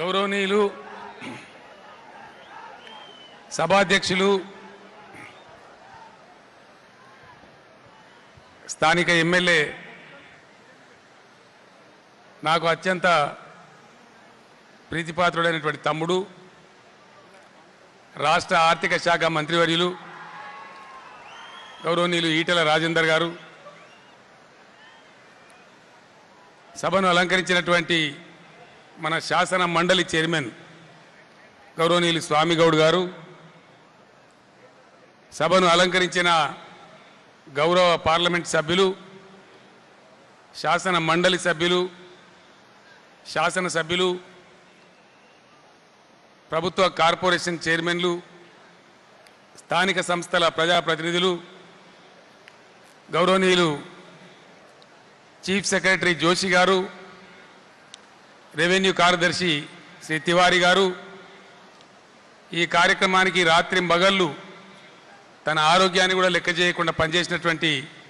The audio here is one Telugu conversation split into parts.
గౌరవనీయులు సభాధ్యక్షులు స్థానిక ఎమ్మెల్యే నాకు అత్యంత ప్రీతిపాత్రుడైనటువంటి తమ్ముడు రాష్ట్ర ఆర్థిక శాఖ మంత్రివర్యులు గౌరవనీయులు ఈటెల రాజేందర్ గారు సభను అలంకరించినటువంటి మన శాసన మండలి చైర్మన్ గౌరవనీయులు స్వామి గౌడ్ గారు సభను అలంకరించిన గౌరవ పార్లమెంట్ సభ్యులు శాసన మండలి సభ్యులు శాసన సభ్యులు ప్రభుత్వ కార్పొరేషన్ చైర్మన్లు స్థానిక సంస్థల ప్రజాప్రతినిధులు గౌరవనీయులు చీఫ్ సెక్రటరీ జోషి గారు రెవెన్యూ కార్యదర్శి శ్రీ తివారి గారు ఈ కార్యక్రమానికి రాత్రి మగళ్ళు తన ఆరోగ్యాన్ని కూడా లెక్క చేయకుండా పనిచేసినటువంటి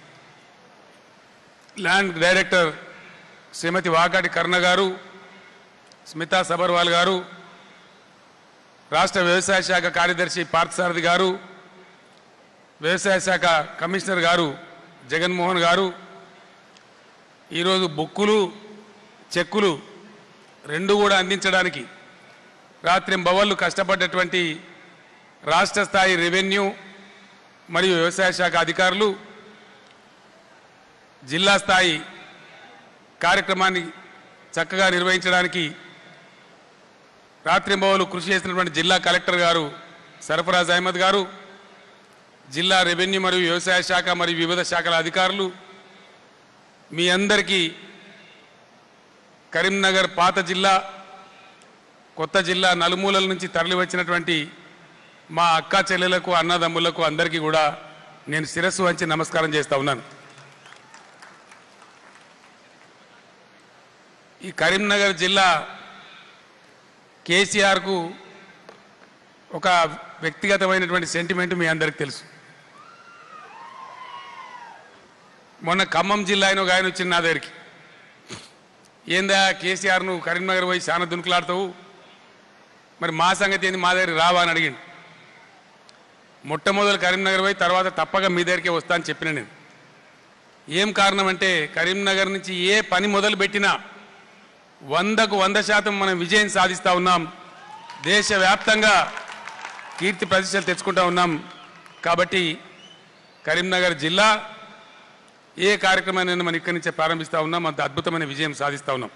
ల్యాండ్ డైరెక్టర్ శ్రీమతి వాకాటి కర్ణ గారు స్మితా సబర్వాల్ గారు రాష్ట్ర వ్యవసాయ శాఖ కార్యదర్శి పార్థసారథి గారు వ్యవసాయ శాఖ కమిషనర్ గారు జగన్మోహన్ గారు ఈరోజు బుక్కులు చెక్కులు రెండు కూడా అందించడానికి రాత్రి బవళ్ళు కష్టపడ్డటువంటి రాష్ట్ర స్థాయి రెవెన్యూ మరియు వ్యవసాయ శాఖ అధికారులు జిల్లా స్థాయి కార్యక్రమాన్ని చక్కగా నిర్వహించడానికి రాత్రింబవలు కృషి చేసినటువంటి జిల్లా కలెక్టర్ గారు సరఫరాజ్ అహ్మద్ గారు జిల్లా రెవెన్యూ మరియు వ్యవసాయ శాఖ మరియు వివిధ శాఖల అధికారులు మీ అందరికీ కరీంనగర్ పాత జిల్లా కొత్త జిల్లా నలుమూలల నుంచి తరలి వచ్చినటువంటి మా అక్క చెల్లెలకు అన్నదమ్ములకు అందరికీ కూడా నేను శిరస్సు వంచి నమస్కారం చేస్తా ఉన్నాను ఈ కరీంనగర్ జిల్లా కేసీఆర్కు ఒక వ్యక్తిగతమైనటువంటి సెంటిమెంట్ మీ అందరికి తెలుసు మొన్న ఖమ్మం జిల్లా అయిన ఒక ఆయన వచ్చింది నా దగ్గరికి ఏందా కేసీఆర్ నువ్వు కరీంనగర్ పోయి చాలా దునుకులాడతావు మరి మా సంగతి ఏంది మా దగ్గరికి రావా అని అడిగిండు మొట్టమొదలు కరీంనగర్ పోయి తర్వాత తప్పక మీ దగ్గరికే వస్తా అని చెప్పిన నేను ఏం కారణం అంటే కరీంనగర్ నుంచి ఏ పని మొదలు పెట్టినా వందకు వంద శాతం మనం విజయం సాధిస్తూ ఉన్నాం దేశవ్యాప్తంగా కీర్తి ప్రతిష్టలు తెచ్చుకుంటా ఉన్నాం కాబట్టి కరీంనగర్ జిల్లా ఏ కార్యక్రమాన్ని మనం ఇక్కడి నుంచే ప్రారంభిస్తూ ఉన్నాం అంత అద్భుతమైన విజయం సాధిస్తూ ఉన్నాం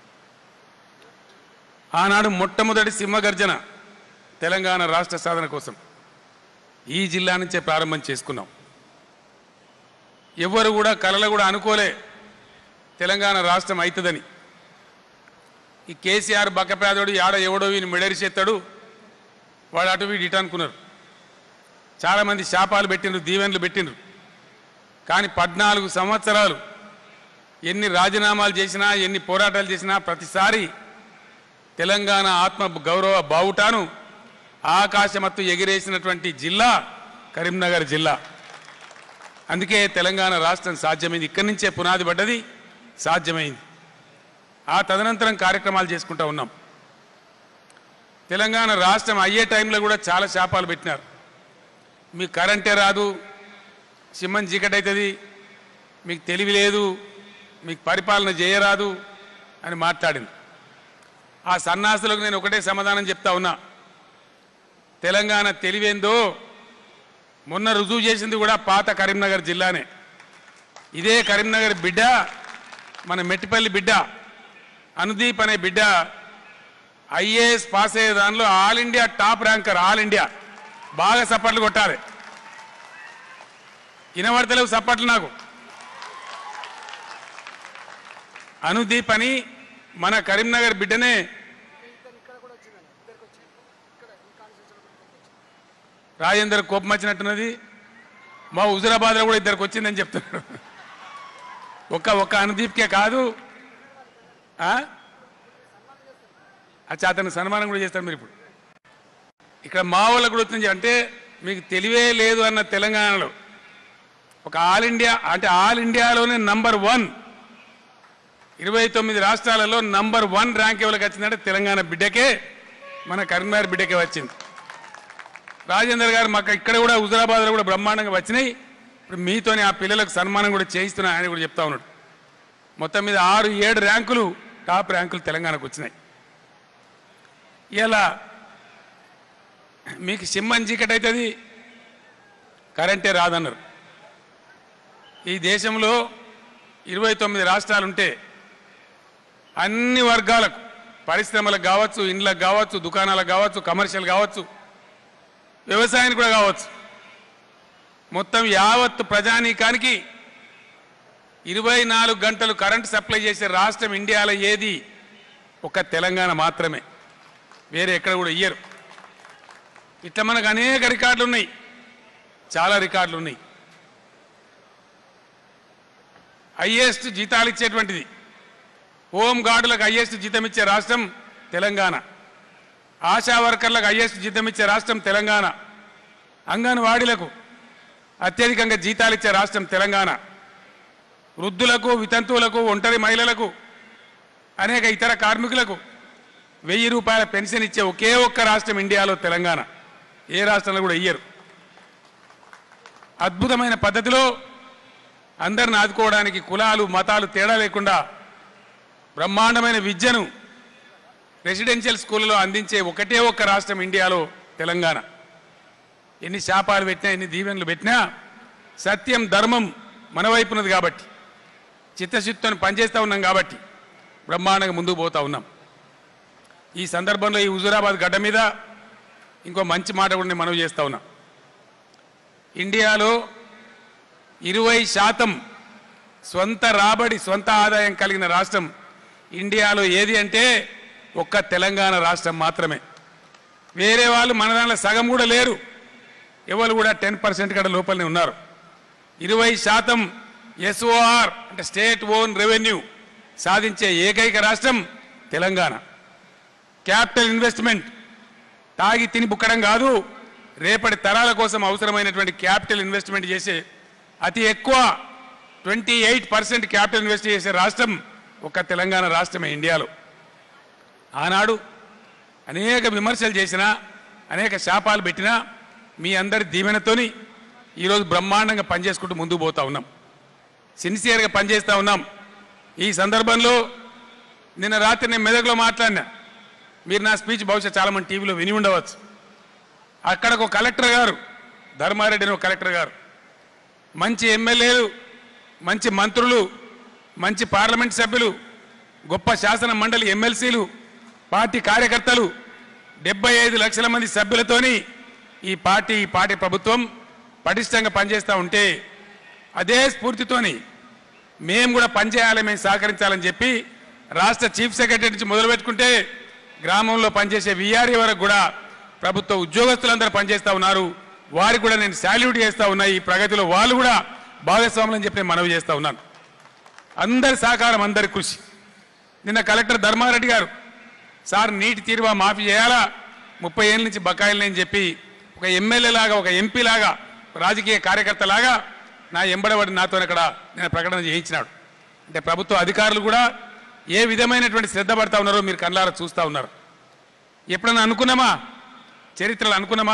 ఆనాడు మొట్టమొదటి సింహగర్జన తెలంగాణ రాష్ట్ర సాధన కోసం ఈ జిల్లా నుంచే ప్రారంభం చేసుకున్నాం ఎవ్వరు కూడా కలలు కూడా అనుకోలే తెలంగాణ రాష్ట్రం అవుతుందని ఈ కేసీఆర్ బక్కపేదోడు ఆడ ఎవడో వీని మెడరిసేస్తాడు వాడు అటు వీడు ఇటు అనుకున్నారు చాలామంది శాపాలు పెట్టిండ్రు దీవెనలు పెట్టిండ్రు కానీ పద్నాలుగు సంవత్సరాలు ఎన్ని రాజీనామాలు చేసినా ఎన్ని పోరాటాలు చేసినా ప్రతిసారి తెలంగాణ ఆత్మ గౌరవ బావుటాను ఆకాశమత్తు ఎగిరేసినటువంటి జిల్లా కరీంనగర్ జిల్లా అందుకే తెలంగాణ రాష్ట్రం సాధ్యమైంది ఇక్కడి నుంచే పునాది పడ్డది సాధ్యమైంది ఆ తదనంతరం కార్యక్రమాలు చేసుకుంటూ ఉన్నాం తెలంగాణ రాష్ట్రం అయ్యే టైంలో కూడా చాలా శాపాలు పెట్టినారు మీకు కరెంటే రాదు సింహం చీకటి అవుతుంది మీకు తెలివి లేదు మీకు పరిపాలన చేయరాదు అని మాట్లాడింది ఆ సన్నాసులకు నేను ఒకటే సమాధానం చెప్తా ఉన్నా తెలంగాణ తెలివేందో మొన్న రుజువు చేసింది కూడా పాత కరీంనగర్ జిల్లానే ఇదే కరీంనగర్ బిడ్డ మన మెట్టిపల్లి బిడ్డ అనుదీప్ అనే బిడ్డ ఐఏఎస్ పాస్ అయ్యే దానిలో all India top ranker all India బాగా సప్పట్లు కొట్టాలి వినబడతలేవు సప్పట్లు నాకు అనుదీప్ అని మన కరీంనగర్ బిడ్డనే రాజేందర్ కోపం వచ్చినట్టున్నది మా హుజురాబాద్లో కూడా ఇద్దరికి వచ్చిందని చెప్తున్నాడు ఒక్క ఒక్క అనుదీప్కే కాదు ఆ? అచ్చా అతను సన్మానం కూడా చేస్తారు మీరు ఇప్పుడు ఇక్కడ మా వాళ్ళకు కూడా వచ్చింది అంటే మీకు తెలివే లేదు అన్న తెలంగాణలో ఒక ఆల్ ఇండియా అంటే ఆల్ ఇండియాలోనే నంబర్ వన్ ఇరవై తొమ్మిది రాష్ట్రాలలో నంబర్ వన్ ర్యాంక్ ఎవరికి వచ్చిందంటే తెలంగాణ బిడ్డకే మన కరీంనగర్ బిడ్డకే వచ్చింది రాజేందర్ గారు మాకు ఇక్కడ కూడా హుజరాబాద్లో కూడా బ్రహ్మాండంగా వచ్చినాయి ఇప్పుడు మీతోనే ఆ పిల్లలకు సన్మానం కూడా చేయిస్తున్నా ఆయన కూడా చెప్తా ఉన్నాడు మొత్తం మీద ఆరు ఏడు ర్యాంకులు టాప్ ర్యాంకులు తెలంగాణకు వచ్చినాయి ఇలా మీకు సింహం చీకటి అవుతుంది కరెంటే రాదన్నారు ఈ దేశంలో ఇరవై తొమ్మిది రాష్ట్రాలుంటే అన్ని వర్గాలకు పరిశ్రమలకు కావచ్చు ఇండ్లకు కావచ్చు దుకాణాలకు కావచ్చు కమర్షియల్ కావచ్చు వ్యవసాయానికి కూడా కావచ్చు మొత్తం యావత్ ప్రజానీకానికి ఇరవై నాలుగు గంటలు కరెంట్ సప్లై చేసే రాష్ట్రం ఇండియాలో ఏది ఒక తెలంగాణ మాత్రమే వేరే ఎక్కడ కూడా ఇయ్యరు ఇట్లా మనకు అనేక రికార్డులు ఉన్నాయి చాలా రికార్డులు ఉన్నాయి హయ్యెస్ట్ జీతాలు ఇచ్చేటువంటిది హోం గార్డులకు హయ్యెస్ట్ జీతం ఇచ్చే రాష్ట్రం తెలంగాణ ఆశా వర్కర్లకు హయ్యెస్ట్ జీతం ఇచ్చే రాష్ట్రం తెలంగాణ అంగన్వాడీలకు అత్యధికంగా జీతాలు ఇచ్చే రాష్ట్రం తెలంగాణ వృద్ధులకు వితంతువులకు ఒంటరి మహిళలకు అనేక ఇతర కార్మికులకు వెయ్యి రూపాయల పెన్షన్ ఇచ్చే ఒకే ఒక్క రాష్ట్రం ఇండియాలో తెలంగాణ ఏ రాష్ట్రంలో కూడా ఇయ్యరు అద్భుతమైన పద్ధతిలో అందరిని ఆదుకోవడానికి కులాలు మతాలు తేడా లేకుండా బ్రహ్మాండమైన విద్యను రెసిడెన్షియల్ స్కూళ్ళలో అందించే ఒకటే ఒక్క రాష్ట్రం ఇండియాలో తెలంగాణ ఎన్ని శాపాలు పెట్టినా ఎన్ని దీవెనలు పెట్టినా సత్యం ధర్మం మన వైపున్నది కాబట్టి చిత్తశుద్ధితో పనిచేస్తూ ఉన్నాం కాబట్టి బ్రహ్మాండంగా ముందుకు పోతా ఉన్నాం ఈ సందర్భంలో ఈ హుజూరాబాద్ గడ్డ మీద ఇంకో మంచి మాట కూడా నేను మనవి చేస్తా ఉన్నా ఇండియాలో ఇరవై శాతం స్వంత రాబడి స్వంత ఆదాయం కలిగిన రాష్ట్రం ఇండియాలో ఏది అంటే ఒక్క తెలంగాణ రాష్ట్రం మాత్రమే వేరే వాళ్ళు మన దాంట్లో సగం కూడా లేరు ఎవరు కూడా టెన్ పర్సెంట్ కంటే లోపలనే ఉన్నారు ఇరవై శాతం ఎస్ఓఆర్ అంటే స్టేట్ ఓన్ రెవెన్యూ సాధించే ఏకైక రాష్ట్రం తెలంగాణ క్యాపిటల్ ఇన్వెస్ట్మెంట్ తాగి తిని బుక్కడం కాదు రేపటి తరాల కోసం అవసరమైనటువంటి క్యాపిటల్ ఇన్వెస్ట్మెంట్ చేసే అతి ఎక్కువ twenty eight percent capital invest చేసే రాష్ట్రం ఒక తెలంగాణ రాష్ట్రమే ఇండియాలో ఆనాడు అనేక విమర్శలు చేసినా అనేక శాపాలు పెట్టినా మీ అందరి దీవెనతోని ఈరోజు బ్రహ్మాండంగా పనిచేసుకుంటూ ముందుకు పోతా ఉన్నాం సిన్సియర్గా పనిచేస్తూ ఉన్నాం ఈ సందర్భంలో నిన్న రాత్రి నేను మెదక్లో మాట్లాడినా మీరు నా స్పీచ్ బహుశా చాలా మంది టీవీలో విని ఉండవచ్చు అక్కడ ఒక కలెక్టర్ గారు ధర్మారెడ్డి అని ఒక కలెక్టర్ గారు మంచి ఎమ్మెల్యేలు మంచి మంత్రులు మంచి పార్లమెంట్ సభ్యులు గొప్ప శాసన మండలి ఎమ్మెల్సీలు పార్టీ కార్యకర్తలు డెబ్బై ఐదు లక్షల మంది సభ్యులతోని ఈ పార్టీ ఈ పార్టీ ప్రభుత్వం పటిష్టంగా పనిచేస్తూ ఉంటే అదే స్ఫూర్తితోని మేము కూడా పనిచేయాలి మేము సహకరించాలని చెప్పి రాష్ట్ర చీఫ్ సెక్రటరీ నుంచి మొదలుపెట్టుకుంటే గ్రామంలో పనిచేసే విఆర్ఏ వరకు కూడా ప్రభుత్వ ఉద్యోగస్తులందరూ పనిచేస్తూ ఉన్నారు వారికి కూడా నేను శాల్యూట్ చేస్తూ ఉన్నా ఈ ప్రగతిలో వాళ్ళు కూడా భాగస్వాములు అని చెప్పి నేను మనవి చేస్తూ ఉన్నాను అందరి సహకారం అందరి కృషి నిన్న కలెక్టర్ ధర్మారెడ్డి గారు సార్ నీటి తీరువా మాఫీ చేయాలా ముప్పై ఏళ్ళ నుంచి బకాయిలు అని చెప్పి ఒక ఎమ్మెల్యే లాగా ఒక ఎంపీ లాగా రాజకీయ కార్యకర్త లాగా నా ఎంబడబడి నాతో అక్కడ నేను ప్రకటన చేయించినాడు అంటే ప్రభుత్వ అధికారులు కూడా ఏ విధమైనటువంటి శ్రద్ధ పడతా ఉన్నారో మీరు కళ్ళారా చూస్తూ ఉన్నారు ఎప్పుడన్నా అనుకున్నామా చరిత్రలో అనుకున్నామా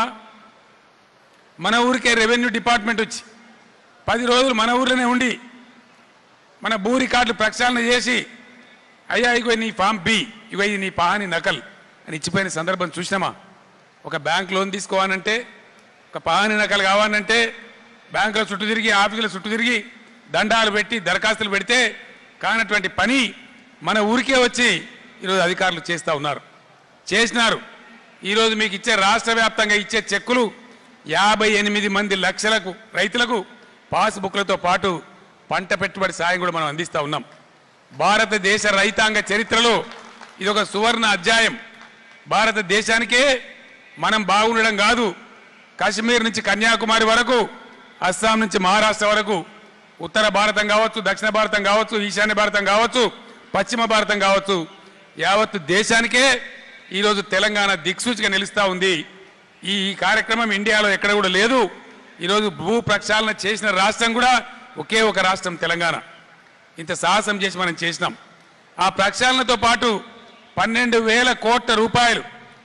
మన ఊరికే రెవెన్యూ డిపార్ట్మెంట్ వచ్చి పది రోజులు మన ఊర్లోనే ఉండి మన భూ రికార్డులు ప్రక్షాళన చేసి అయ్యా ఇగో నీ ఫామ్ బి ఇగో ఇది నీ పాని నకల్ అని ఇచ్చిపోయిన సందర్భం చూసినామా ఒక బ్యాంక్ లోన్ తీసుకోవాలంటే ఒక పాని నకలు కావాలంటే బ్యాంకుల చుట్టూ తిరిగి ఆఫీసుల చుట్టూ తిరిగి దండాలు పెట్టి దరఖాస్తులు పెడితే కానటువంటి పని మన ఊరికే వచ్చి ఈరోజు అధికారులు చేస్తూ ఉన్నారు చేసినారు ఈరోజు మీకు ఇచ్చే రాష్ట్ర వ్యాప్తంగా ఇచ్చే చెక్కులు యాభై ఎనిమిది మంది లక్షలకు రైతులకు పాస్బుక్లతో పాటు పంట పెట్టుబడి సాయం కూడా మనం అందిస్తూ ఉన్నాం భారతదేశ రైతాంగ చరిత్రలో ఇది ఒక సువర్ణ అధ్యాయం భారతదేశానికే మనం బాగుండడం కాదు కాశ్మీర్ నుంచి కన్యాకుమారి వరకు అస్సాం నుంచి మహారాష్ట్ర వరకు ఉత్తర భారతం కావచ్చు దక్షిణ భారతం కావచ్చు ఈశాన్య భారతం కావచ్చు పశ్చిమ భారతం కావచ్చు యావత్ దేశానికే ఈరోజు తెలంగాణ దిక్సూచిగా నిలుస్తూ ఉంది ఈ ఈ కార్యక్రమం ఇండియాలో ఎక్కడ కూడా లేదు ఈరోజు భూ ప్రక్షాళన చేసిన రాష్ట్రం కూడా ఒకే ఒక రాష్ట్రం తెలంగాణ ఇంత సాహసం చేసి మనం చేసినాం ఆ ప్రక్షాళనతో పాటు పన్నెండు వేల కోట్ల రూపాయలు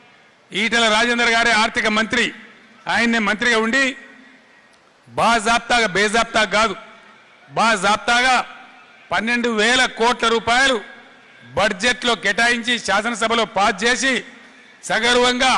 ఈటల రాజేందర్ గారే ఆర్థిక మంత్రి ఆయన్నే మంత్రిగా ఉండి బాజాప్తాగా బేజాప్తా కాదు బాజాప్తాగా పన్నెండు వేల కోట్ల రూపాయలు బడ్జెట్లో కేటాయించి శాసనసభలో పాస్ చేసి సగర్వంగా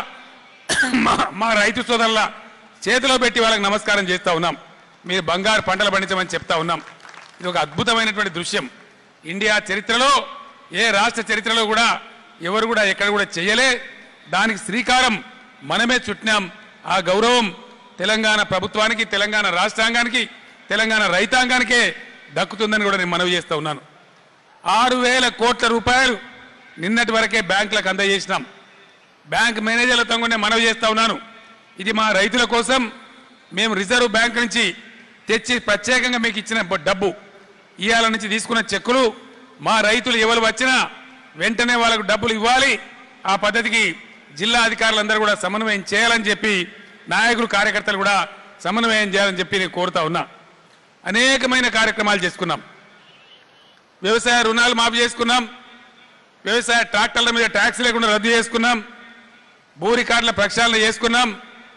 మా మా రైతు సోదరుల చేతిలో పెట్టి వాళ్ళకి నమస్కారం చేస్తా ఉన్నాం మీరు బంగారు పంటలు పండించమని చెప్తా ఉన్నాం ఇది ఒక అద్భుతమైనటువంటి దృశ్యం ఇండియా చరిత్రలో ఏ రాష్ట్ర చరిత్రలో కూడా ఎవరు కూడా ఎక్కడ కూడా చేయలే దానికి శ్రీకారం మనమే చుట్టినాం ఆ గౌరవం తెలంగాణ ప్రభుత్వానికి తెలంగాణ రాష్ట్రాంగానికి తెలంగాణ రైతాంగానికే దక్కుతుందని కూడా నేను మనవి చేస్తా ఉన్నాను ఆరు వేల కోట్ల రూపాయలు నిన్నటి వరకే బ్యాంకులకు అందజేసినాం బ్యాంక్ మేనేజర్లతో కూడా నేను మనవి చేస్తా ఉన్నాను ఇది మా రైతుల కోసం మేము రిజర్వ్ బ్యాంక్ నుంచి తెచ్చి ప్రత్యేకంగా మీకు ఇచ్చిన బ- డబ్బు ఇవాళ నుంచి తీసుకున్న చెక్కులు మా రైతులు ఎవరు వచ్చినా వెంటనే వాళ్ళకు డబ్బులు ఇవ్వాలి ఆ పద్ధతికి జిల్లా అధికారులందరూ కూడా సమన్వయం చేయాలని చెప్పి నాయకులు కార్యకర్తలు కూడా సమన్వయం చేయాలని చెప్పి నేను కోరుతా ఉన్నా అనేకమైన కార్యక్రమాలు చేసుకున్నాం వ్యవసాయ రుణాలు మాఫీ చేసుకున్నాం వ్యవసాయ ట్రాక్టర్ల మీద ట్యాక్స్ లేకుండా రద్దు చేసుకున్నాం భూ రికార్డుల ప్రక్షాళన చేసుకున్నాం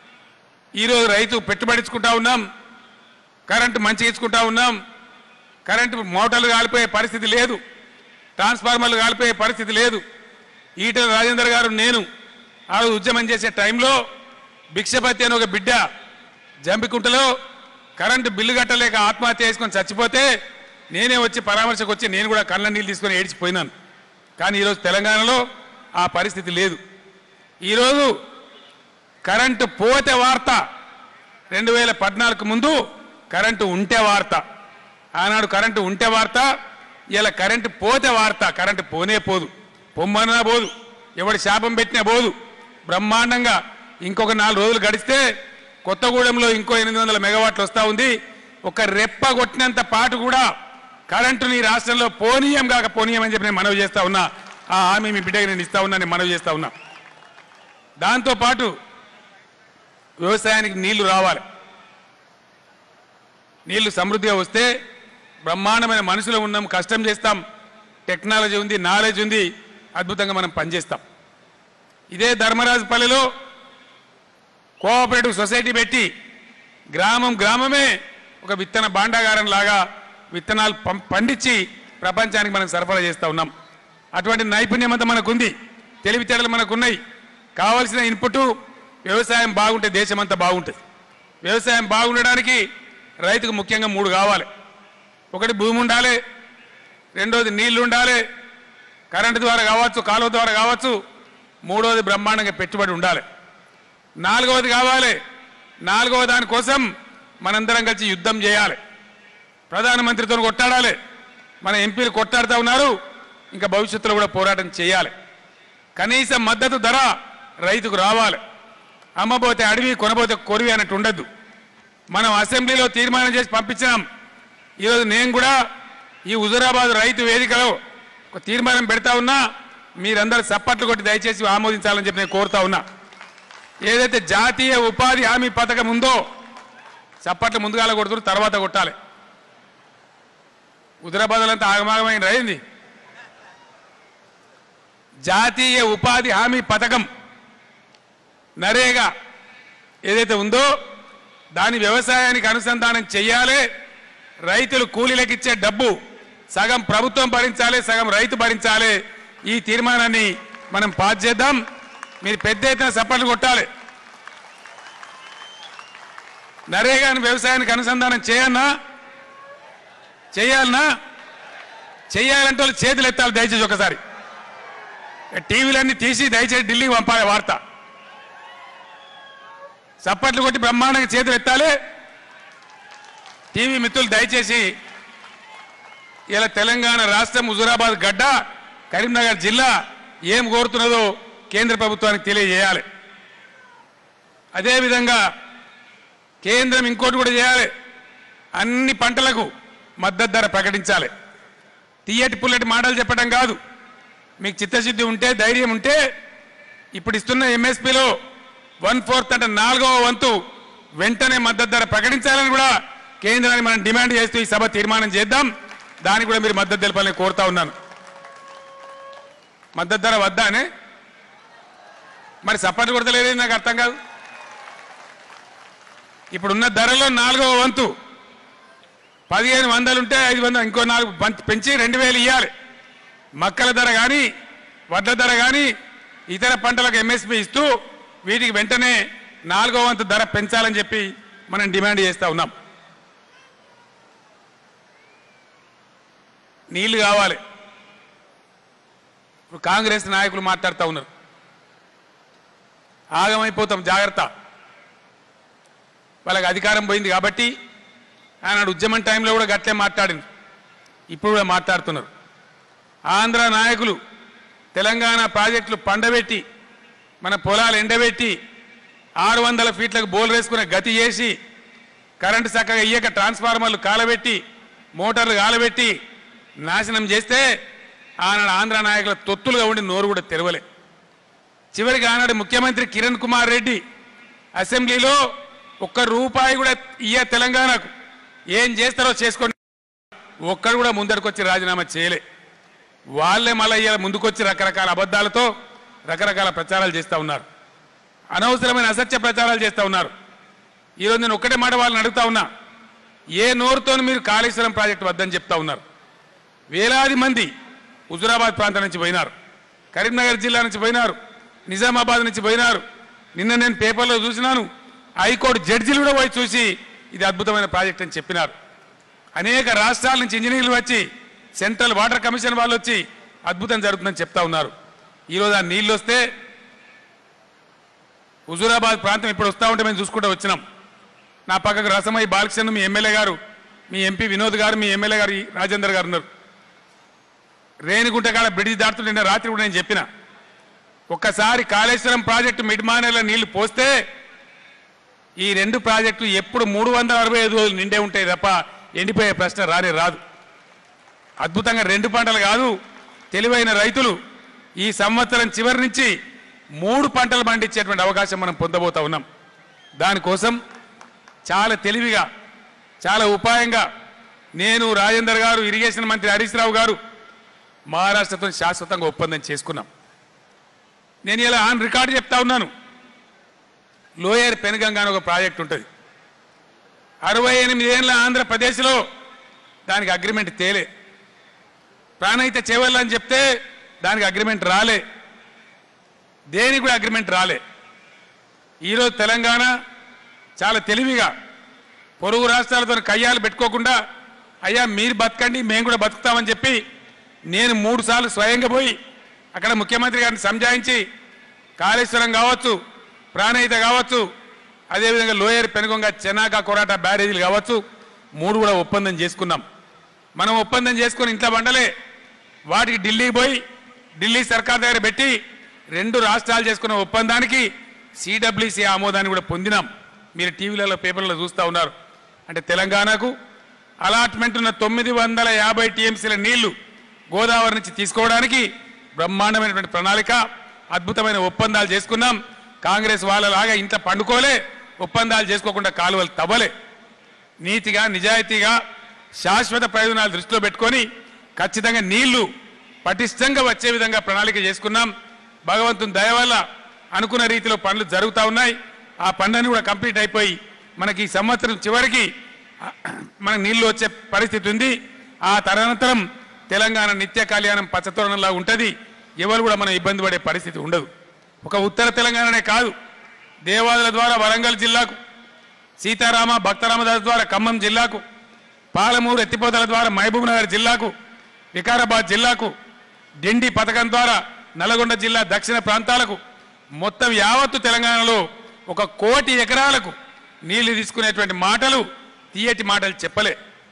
ఈరోజు రైతు పెట్టుబడించుకుంటా ఉన్నాం కరెంటు మంచిగా ఇచ్చుకుంటా ఉన్నాం కరెంటు మోటార్లు కాలిపోయే పరిస్థితి లేదు ట్రాన్స్ఫార్మర్లు కాలిపోయే పరిస్థితి లేదు ఈటల రాజేందర్ గారు నేను ఆ రోజు ఉద్యమం చేసే టైంలో భిక్షపతి అని ఒక బిడ్డ జంపికుంటలో కరెంటు బిల్లు కట్టలేక ఆత్మహత్య చేసుకొని చచ్చిపోతే నేనే వచ్చి పరామర్శకు వచ్చి నేను కూడా కళ్ళ నీళ్ళు తీసుకొని ఏడ్చిపోయినాను కానీ ఈరోజు తెలంగాణలో ఆ పరిస్థితి లేదు ఈరోజు కరెంటు పోతే వార్త రెండు వేల పద్నాలుగు ముందు కరెంటు ఉంటే వార్త ఆనాడు కరెంటు ఉంటే వార్త ఇలా కరెంటు పోతే వార్త కరెంటు పోనే పోదు పొమ్మన్నా పోదు ఎవడి శాపం పెట్టినా పోదు బ్రహ్మాండంగా ఇంకొక నాలుగు రోజులు గడిస్తే కొత్తగూడెంలో ఇంకో ఎనిమిది వందల మెగావాట్లు వస్తా ఉంది ఒక రెప్ప కొట్టినంత పాటు కూడా కరెంటుని ఈ రాష్ట్రంలో పోనీయం కాక పోనీయం అని చెప్పి నేను మనవి చేస్తా ఉన్నా ఆ హామీ మీ బిడ్డకి నేను ఇస్తా ఉన్నా నేను మనవి చేస్తా ఉన్నా దాంతో పాటు వ్యవసాయానికి నీళ్లు రావాలి నీళ్లు సమృద్ధిగా వస్తే బ్రహ్మాండమైన మనుషులు ఉన్నాం కష్టం చేస్తాం టెక్నాలజీ ఉంది నాలెడ్జ్ ఉంది అద్భుతంగా మనం పనిచేస్తాం ఇదే ధర్మరాజుపల్లిలో కోఆపరేటివ్ సొసైటీ పెట్టి గ్రామం గ్రామమే ఒక విత్తన భాండాగారం లాగా విత్తనాలు పం- పండించి ప్రపంచానికి మనం సరఫరా చేస్తూ ఉన్నాం అటువంటి నైపుణ్యం అంతా మనకుంది తెలివితేటలు మనకున్నాయి కావలసిన ఇన్పుట్ వ్యవసాయం బాగుంటే దేశం అంతా బాగుంటుంది వ్యవసాయం బాగుండడానికి రైతుకు ముఖ్యంగా మూడు కావాలి ఒకటి భూమి ఉండాలి రెండోది నీళ్లు ఉండాలి కరెంటు ద్వారా కావచ్చు కాలువ ద్వారా కావచ్చు మూడోది బ్రహ్మాండంగా పెట్టుబడి ఉండాలి నాలుగవది కావాలి నాలుగవ దానికోసం మనందరం కలిసి యుద్ధం చేయాలి ప్రధానమంత్రితో కొట్టాడాలి మన ఎంపీలు కొట్టాడుతూ ఉన్నారు ఇంకా భవిష్యత్తులో కూడా పోరాటం చేయాలి కనీస మద్దతు ధర రైతుకు రావాలి అమ్మబోతే అడవి కొనబోతే కొరివి అన్నట్టు ఉండద్దు మనం అసెంబ్లీలో తీర్మానం చేసి పంపించినాం ఈరోజు నేను కూడా ఈ హుజురాబాద్ రైతు వేదికలో ఒక తీర్మానం పెడతా ఉన్నా మీరందరూ చప్పట్లు కొట్టి దయచేసి ఆమోదించాలని చెప్పి నేను కోరుతా ఉన్నా ఏదైతే జాతీయ ఉపాధి హామీ పథకం ఉందో చప్పట్లు ముందుగాల కొడుతున్నారు తర్వాత కొట్టాలి హుజురాబాద్లంతా ఆగమాగమైన రైంది జాతీయ ఉపాధి హామీ పథకం నరేగా ఏదైతే ఉందో దాని వ్యవసాయానికి అనుసంధానం చెయ్యాలి రైతులు కూలీలకు ఇచ్చే డబ్బు సగం ప్రభుత్వం భరించాలి సగం రైతు భరించాలి ఈ తీర్మానాన్ని మనం పాస్ చేద్దాం మీరు పెద్ద ఎత్తున సప్పట్లు కొట్టాలి నరేగాని వ్యవసాయానికి అనుసంధానం చేయన్నా చేయాలనా చేయాలంటే వాళ్ళు చేతులు ఎత్తాలి దయచేసి ఒకసారి టీవీలన్నీ తీసి దయచేసి ఢిల్లీకి పంపాలి వార్త చప్పట్లు కొట్టి బ్రహ్మాండంగా చేతులు ఎత్తాలి టీవీ మిత్రులు దయచేసి ఇలా తెలంగాణ రాష్ట్రం హుజురాబాద్ గడ్డ కరీంనగర్ జిల్లా ఏం కోరుతున్నదో కేంద్ర ప్రభుత్వానికి తెలియజేయాలి అదేవిధంగా కేంద్రం ఇంకోటి కూడా చేయాలి అన్ని పంటలకు మద్దతు ధర ప్రకటించాలి తీయటి పుల్లటి మాటలు చెప్పడం కాదు మీకు చిత్తశుద్ధి ఉంటే ధైర్యం ఉంటే ఇప్పుడు ఇస్తున్న ఎంఎస్పీలో వన్ ఫోర్త్ అంటే నాలుగవ వంతు వెంటనే మద్దతు ధర ప్రకటించాలని కూడా కేంద్రాన్ని మనం డిమాండ్ చేస్తూ ఈ సభ తీర్మానం చేద్దాం దానికి కూడా మీరు మద్దతు తెలపాలని కోరుతా ఉన్నాను మద్దతు ధర వద్దానే మరి సపోర్ట్ కొడతలేదు నాకు అర్థం కాదు ఇప్పుడున్న ధరలో నాలుగవ వంతు పదిహేను వందలు ఉంటే ఐదు వందలు ఇంకో నాలుగు పం- పెంచి రెండు వేలు ఇవ్వాలి మక్కల ధర కానీ వడ్ల ధర కానీ ఇతర పంటలకు ఎంఎస్పి ఇస్తూ వీటికి వెంటనే నాలుగో వంతు ధర పెంచాలని చెప్పి మనం డిమాండ్ చేస్తూ ఉన్నాం నీళ్లు కావాలి ఇప్పుడు కాంగ్రెస్ నాయకులు మాట్లాడుతూ ఉన్నారు ఆగమైపోతాం జాగ్రత్త వాళ్ళకి అధికారం పోయింది కాబట్టి ఆనాడు ఉద్యమం టైంలో కూడా గట్లే మాట్లాడింది ఇప్పుడు కూడా మాట్లాడుతున్నారు ఆంధ్ర నాయకులు తెలంగాణ ప్రాజెక్టులు పండబెట్టి మన పొలాలు ఎండబెట్టి ఆరు వందల ఫీట్లకు బోల్ వేసుకునే గతి చేసి కరెంటు చక్కగా ఇయ్యక ట్రాన్స్ఫార్మర్లు కాలబెట్టి మోటార్లు కాలబెట్టి నాశనం చేస్తే ఆనాడు ఆంధ్ర నాయకుల తొత్తులుగా ఉండి నోరు కూడా తెరవలే చివరికి ఆనాడు ముఖ్యమంత్రి కిరణ్ కుమార్ రెడ్డి అసెంబ్లీలో ఒక్క రూపాయి కూడా ఇయ్య తెలంగాణకు ఏం చేస్తారో చేసుకోండి ఒక్కడు కూడా ముందడికొచ్చి రాజీనామా చేయలే వాళ్ళే మళ్ళీ ఇవాళ ముందుకొచ్చి రకరకాల అబద్ధాలతో రకరకాల ప్రచారాలు చేస్తూ ఉన్నారు అనవసరమైన అసత్య ప్రచారాలు చేస్తూ ఉన్నారు ఈరోజు నేను ఒక్కటే మాట వాళ్ళని అడుగుతా ఉన్నా ఏ నోరుతో మీరు కాళేశ్వరం ప్రాజెక్టు వద్దని చెప్తా ఉన్నారు వేలాది మంది హుజురాబాద్ ప్రాంతం నుంచి పోయినారు కరీంనగర్ జిల్లా నుంచి పోయినారు నిజామాబాద్ నుంచి పోయినారు నిన్న నేను పేపర్లో చూసినాను హైకోర్టు జడ్జిలు కూడా పోయి చూసి ఇది అద్భుతమైన ప్రాజెక్ట్ అని చెప్పినారు అనేక రాష్ట్రాల నుంచి ఇంజనీర్లు వచ్చి సెంట్రల్ వాటర్ కమిషన్ వాళ్ళు వచ్చి అద్భుతం జరుగుతుందని చెప్తా ఉన్నారు ఈరోజు ఆ నీళ్ళు వస్తే హుజూరాబాద్ ప్రాంతం ఇప్పుడు వస్తూ ఉంటే మేము చూసుకుంటూ వచ్చినాం నా పక్కకు రసమయ్య బాలకృష్ణ మీ ఎమ్మెల్యే గారు మీ ఎంపీ వినోద్ గారు మీ ఎమ్మెల్యే గారు ఈ రాజేందర్ గారు ఉన్నారు రేణిగుంట కాడ బ్రిడ్జ్ దాటుతుంటే నిన్న రాత్రి కూడా నేను చెప్పిన ఒక్కసారి కాళేశ్వరం ప్రాజెక్టు మిడ్మానేలో నీళ్లు పోస్తే ఈ రెండు ప్రాజెక్టులు ఎప్పుడు మూడు వందల అరవై ఐదు రోజులు నిండే ఉంటాయి తప్ప ఎండిపోయే ప్రశ్న రానే రాదు అద్భుతంగా రెండు పంటలు కాదు తెలివైన రైతులు ఈ సంవత్సరం చివరి నుంచి మూడు పంటలు పండించేటువంటి అవకాశం మనం పొందబోతా ఉన్నాం దానికోసం చాలా తెలివిగా చాలా ఉపాయంగా నేను రాజేందర్ గారు ఇరిగేషన్ మంత్రి హరీష్ రావు గారు మహారాష్ట్రతో శాశ్వతంగా ఒప్పందం చేసుకున్నాం నేను ఇలా ఆన్ రికార్డు చెప్తా ఉన్నాను లోయర్ పెనుగంగా అని ఒక ప్రాజెక్ట్ ఉంటుంది అరవై ఎనిమిది ఏళ్ళ ఆంధ్రప్రదేశ్లో దానికి అగ్రిమెంట్ తేలే ప్రాణహిత చేయాలని చెప్తే దానికి అగ్రిమెంట్ రాలే దేనికి కూడా అగ్రిమెంట్ రాలే ఈరోజు తెలంగాణ చాలా తెలివిగా పొరుగు రాష్ట్రాలతో కయ్యాలు పెట్టుకోకుండా అయ్యా మీరు బతకండి మేము కూడా బతుకుతామని చెప్పి నేను మూడు సార్లు స్వయంగా పోయి అక్కడ ముఖ్యమంత్రి గారిని సంజాయించి కాళేశ్వరం కావచ్చు ప్రాణహిత కావచ్చు అదేవిధంగా లోయర్ పెనుగొంగ చెనాక కొరాట బ్యారేజీలు కావచ్చు మూడు కూడా ఒప్పందం చేసుకున్నాం మనం ఒప్పందం చేసుకొని ఇంట్లో బండలే వాటికి ఢిల్లీకి పోయి ఢిల్లీ సర్కార్ దగ్గర పెట్టి రెండు రాష్ట్రాలు చేసుకున్న ఒప్పందానికి సిడబ్ల్యూసీ ఆమోదాన్ని కూడా పొందినాం మీరు టీవీలలో పేపర్లలో చూస్తూ ఉన్నారు అంటే తెలంగాణకు అలాట్మెంట్ ఉన్న తొమ్మిది వందల యాభై టీఎంసీల నీళ్లు గోదావరి నుంచి తీసుకోవడానికి బ్రహ్మాండమైనటువంటి ప్రణాళిక అద్భుతమైన ఒప్పందాలు చేసుకున్నాం కాంగ్రెస్ వాళ్ళలాగా ఇంత పండుకోలే ఒప్పందాలు చేసుకోకుండా కాలువలు తవ్వలే నీతిగా నిజాయితీగా శాశ్వత ప్రయోజనాలు దృష్టిలో పెట్టుకొని ఖచ్చితంగా నీళ్లు పటిష్టంగా వచ్చే విధంగా ప్రణాళిక చేసుకున్నాం భగవంతుని దయ వల్ల అనుకున్న రీతిలో పనులు జరుగుతూ ఉన్నాయి ఆ పనులన్నీ కూడా కంప్లీట్ అయిపోయి మనకి ఈ సంవత్సరం చివరికి ఆ, మనకు నీళ్లు వచ్చే పరిస్థితి ఉంది ఆ తదనంతరం తెలంగాణ నిత్య కళ్యాణం పచ్చతోరణంలా ఉంటుంది ఎవరు కూడా మనం ఇబ్బంది పడే పరిస్థితి ఉండదు ఒక ఉత్తర తెలంగాణనే కాదు దేవాదుల ద్వారా వరంగల్ జిల్లాకు సీతారామ భక్తరామదాస్ ద్వారా ఖమ్మం జిల్లాకు పాలమూరు ఎత్తిపోతల ద్వారా మహబూబ్నగర్ జిల్లాకు వికారాబాద్ జిల్లాకు డిండి పథకం ద్వారా నల్గొండ జిల్లా దక్షిణ ప్రాంతాలకు మొత్తం యావత్తు తెలంగాణలో ఒక కోటి ఎకరాలకు నీళ్లు తీసుకునేటువంటి మాటలు తీయటి మాటలు చెప్పలే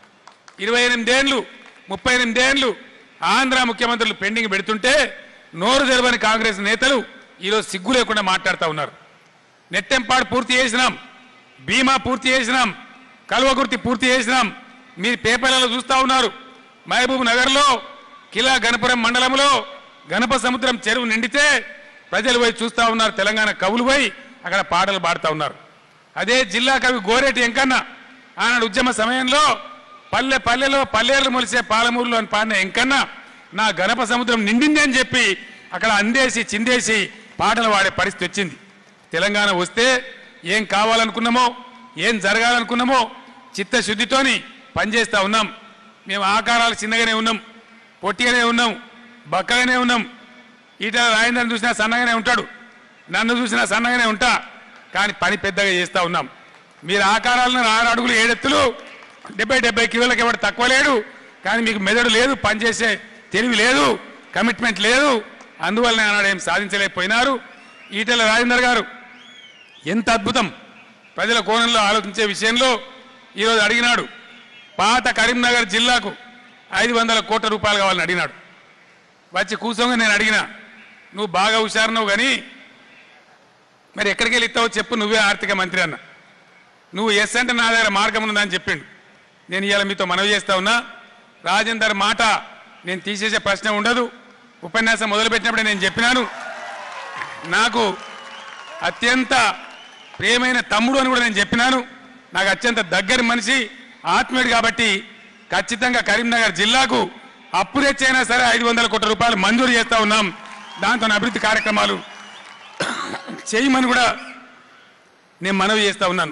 ఇరవై ఎనిమిదేండ్లు ముప్పై ఎనిమిదేండ్లు ఆంధ్ర ముఖ్యమంత్రులు పెండింగ్ పెడుతుంటే నోరు తెరవని కాంగ్రెస్ నేతలు ఈరోజు సిగ్గు లేకుండా మాట్లాడుతూ ఉన్నారు నెట్టెంపాడు పూర్తి చేసినాం బీమా పూర్తి చేసినాం కల్వకుర్తి పూర్తి చేసినాం మీరు పేపర్లలో చూస్తూ ఉన్నారు మహబూబ్ నగర్లో కిలా గణపురం మండలంలో గణప సముద్రం చెరువు నిండితే ప్రజలు పోయి చూస్తూ ఉన్నారు తెలంగాణ కవులు పోయి అక్కడ పాటలు పాడుతూ ఉన్నారు అదే జిల్లా కవి గోరేటి ఎంకన్న ఆనాడు ఉద్యమ సమయంలో పల్లె పల్లెలో పల్లెలు మొలిసే పాలమూరులో అని పాడిన ఎంకన్న నా గణప సముద్రం నిండింది అని చెప్పి అక్కడ అందేసి చిందేసి పాటలు పాడే పరిస్థితి వచ్చింది తెలంగాణ వస్తే ఏం కావాలనుకున్నామో ఏం జరగాలనుకున్నామో చిత్తశుద్ధితోని పనిచేస్తా ఉన్నాం మేము ఆకారాలు చిన్నగానే ఉన్నాం పొట్టిగానే ఉన్నాం బక్కగానే ఉన్నాం ఈటల రాజేంద్రని చూసినా సన్నగానే ఉంటాడు నన్ను చూసినా సన్నగానే ఉంటా కానీ పని పెద్దగా చేస్తా ఉన్నాం మీరు ఆకారాలను ఆరు అడుగులు ఏడెత్తులు డెబ్బై డెబ్బై కిలోలకి ఎవడు తక్కువ లేడు కానీ మీకు మెదడు లేదు పనిచేసే తెలివి లేదు కమిట్మెంట్ లేదు అందువల్ల ఆనాడు ఏం సాధించలేకపోయినారు ఈటెల రాజేందర్ గారు ఎంత అద్భుతం ప్రజల కోణంలో ఆలోచించే విషయంలో ఈరోజు అడిగినాడు పాత కరీంనగర్ జిల్లాకు ఐదు వందల కోట్ల రూపాయలు కావాలని అడిగినాడు వచ్చి కూర్చోగా నేను అడిగినా నువ్వు బాగా హుషారున్నావు కానీ మరి ఎక్కడికి వెళ్ళి ఇస్తావో చెప్పు నువ్వే ఆర్థిక మంత్రి అన్న నువ్వు ఎస్ అంటే నా దగ్గర మార్గం ఉన్నదని చెప్పిండు నేను ఇవాళ మీతో మనవి చేస్తా ఉన్నా రాజేందర్ మాట నేను తీసేసే ప్రశ్న ఉండదు ఉపన్యాసం మొదలుపెట్టినప్పుడే నేను చెప్పినాను నాకు అత్యంత ప్రియమైన తమ్ముడు అని కూడా నేను చెప్పినాను నాకు అత్యంత దగ్గర మనిషి ఆత్మీయుడు కాబట్టి ఖచ్చితంగా కరీంనగర్ జిల్లాకు అప్పు తెచ్చైనా సరే ఐదు వందల కోట్ల రూపాయలు మంజూరు చేస్తా ఉన్నాం దాంతో అభివృద్ధి కార్యక్రమాలు చేయమని కూడా నేను మనవి చేస్తా ఉన్నాను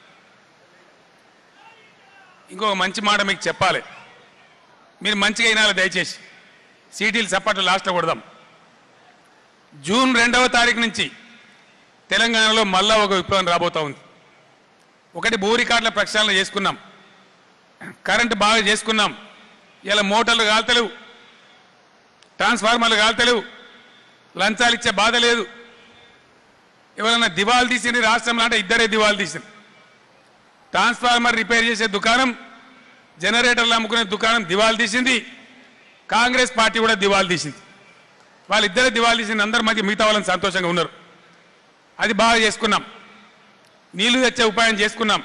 ఇంకొక మంచి మాట మీకు చెప్పాలి మీరు మంచిగా అయినాలి దయచేసి సీటీలు చప్పట్లు లాస్ట్లో కొడదాం జూన్ రెండవ తారీఖు నుంచి తెలంగాణలో మళ్ళా ఒక విప్లవం రాబోతా ఉంది ఒకటి భూ రికార్డుల ప్రక్షాళన చేసుకున్నాం కరెంటు బాగా చేసుకున్నాం ఇలా మోటార్లు కాల్తలేవు ట్రాన్స్ఫార్మర్లు కాల్తలేవు లంచాలు ఇచ్చే బాధ లేదు ఎవరైనా దివాలు తీసింది రాష్ట్రంలో అంటే ఇద్దరే దివాలు తీసింది ట్రాన్స్ఫార్మర్ రిపేర్ చేసే దుకాణం జనరేటర్లు అమ్ముకునే దుకాణం దివాలు తీసింది కాంగ్రెస్ పార్టీ కూడా దివాలు తీసింది వాళ్ళిద్దరే దివాలు తీసింది అందరి మధ్య మిగతా వాళ్ళని సంతోషంగా ఉన్నారు అది బాగా చేసుకున్నాం నీళ్లు తెచ్చే ఉపాయం చేసుకున్నాం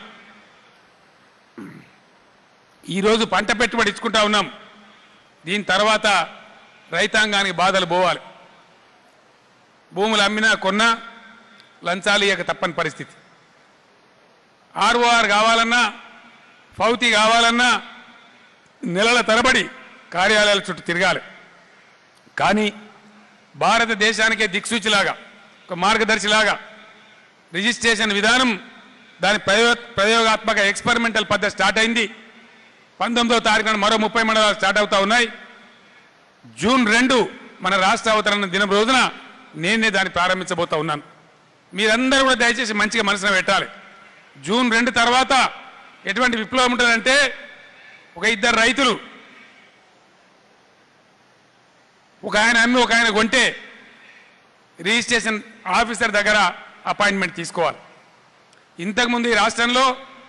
ఈరోజు పంట పెట్టుబడి ఇచ్చుకుంటా ఉన్నాం దీని తర్వాత రైతాంగానికి బాధలు పోవాలి భూములు అమ్మినా కొన్నా లంచాలు ఇయ్యక తప్పని పరిస్థితి ఆర్ఓఆర్ కావాలన్నా ఫౌతి కావాలన్నా నెలల తరబడి కార్యాలయాల చుట్టూ తిరగాలి కానీ భారతదేశానికే దిక్సూచిలాగా ఒక మార్గదర్శిలాగా రిజిస్ట్రేషన్ విధానం దాని ప్రయో ప్రయోగాత్మక ఎక్స్పెరిమెంటల్ పద్ధతి స్టార్ట్ అయింది పంతొమ్మిదో తారీఖున మరో ముప్పై మండలాలు స్టార్ట్ అవుతా ఉన్నాయి జూన్ రెండు మన రాష్ట్ర అవతరణ దినం రోజున నేనే దాన్ని ప్రారంభించబోతా ఉన్నాను మీరందరూ కూడా దయచేసి మంచిగా మనసున పెట్టాలి జూన్ రెండు తర్వాత ఎటువంటి విప్లవం ఉంటుందంటే ఒక ఇద్దరు రైతులు ఒక ఆయన అమ్మి ఒక ఆయన కొంటే రిజిస్ట్రేషన్ ఆఫీసర్ దగ్గర అపాయింట్మెంట్ తీసుకోవాలి ఇంతకుముందు ఈ రాష్ట్రంలో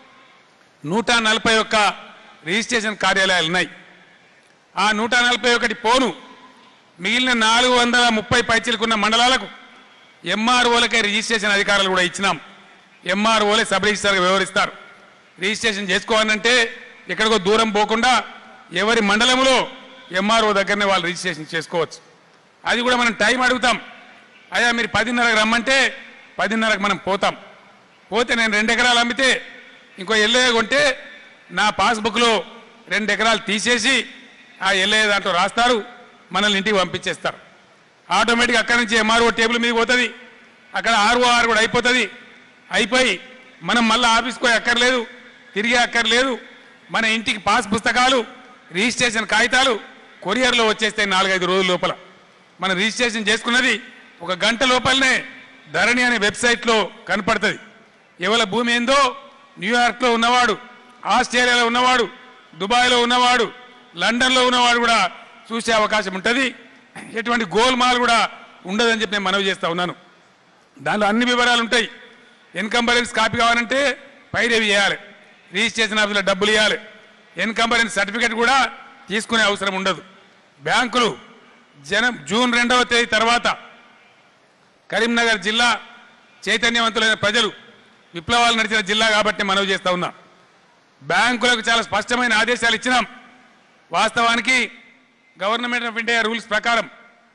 నూట నలభై ఒక్క రిజిస్ట్రేషన్ కార్యాలయాలు ఉన్నాయి ఆ నూట నలభై ఒకటి పోను మిగిలిన నాలుగు వందల ముప్పై పైచీలకున్న మండలాలకు ఎంఆర్ఓలకే రిజిస్ట్రేషన్ అధికారులు కూడా ఇచ్చినాం ఎంఆర్ఓలే సబ్ రిజిస్టర్గా వ్యవహరిస్తారు రిజిస్ట్రేషన్ చేసుకోవాలంటే ఎక్కడికో దూరం పోకుండా ఎవరి మండలంలో ఎంఆర్ఓ దగ్గరనే వాళ్ళు రిజిస్ట్రేషన్ చేసుకోవచ్చు అది కూడా మనం టైం అడుగుతాం అయ్యా మీరు పదిన్నరకు రమ్మంటే పదిన్నరకు మనం పోతాం పోతే నేను రెండు ఎకరాలు అమ్మితే ఇంకో ఎల్ఏ కొంటే నా పాస్బుక్లో రెండు ఎకరాలు తీసేసి ఆ ఎల్ఏ దాంట్లో రాస్తారు మనల్ని ఇంటికి పంపించేస్తారు ఆటోమేటిక్ అక్కడి నుంచి ఎంఆర్ఓ టేబుల్ మీద పోతుంది అక్కడ ఆర్ఓఆర్ కూడా అయిపోతుంది అయిపోయి మనం మళ్ళీ ఆఫీస్కి పోయి అక్కర్లేదు తిరిగే అక్కర్లేదు మన ఇంటికి పాస్ పుస్తకాలు రిజిస్ట్రేషన్ కాగితాలు కొరియర్లో వచ్చేస్తాయి నాలుగైదు రోజుల లోపల మనం రిజిస్ట్రేషన్ చేసుకున్నది ఒక గంట లోపలనే ధరణి అనే వెబ్సైట్లో కనపడుతుంది ఎవరి భూమి ఏందో న్యూయార్క్లో ఉన్నవాడు ఆస్ట్రేలియాలో ఉన్నవాడు దుబాయ్లో ఉన్నవాడు లండన్లో ఉన్నవాడు కూడా చూసే అవకాశం ఉంటుంది ఎటువంటి గోల్మాల్ కూడా ఉండదని చెప్పి నేను మనవి చేస్తా ఉన్నాను దానిలో అన్ని వివరాలు ఉంటాయి ఎన్కంబరెన్స్ కాపీ కావాలంటే పైరేవి చేయాలి రిజిస్ట్రేషన్ ఆఫీసులో డబ్బులు ఇవ్వాలి ఎన్కంబరెన్స్ సర్టిఫికేట్ కూడా తీసుకునే అవసరం ఉండదు బ్యాంకులు జనం జూన్ రెండవ తేదీ తర్వాత కరీంనగర్ జిల్లా చైతన్యవంతులైన ప్రజలు విప్లవాలు నడిచిన జిల్లా కాబట్టి మనవి చేస్తా ఉన్నా బ్యాంకులకు చాలా స్పష్టమైన ఆదేశాలు ఇచ్చినాం వాస్తవానికి గవర్నమెంట్ ఆఫ్ ఇండియా రూల్స్ ప్రకారం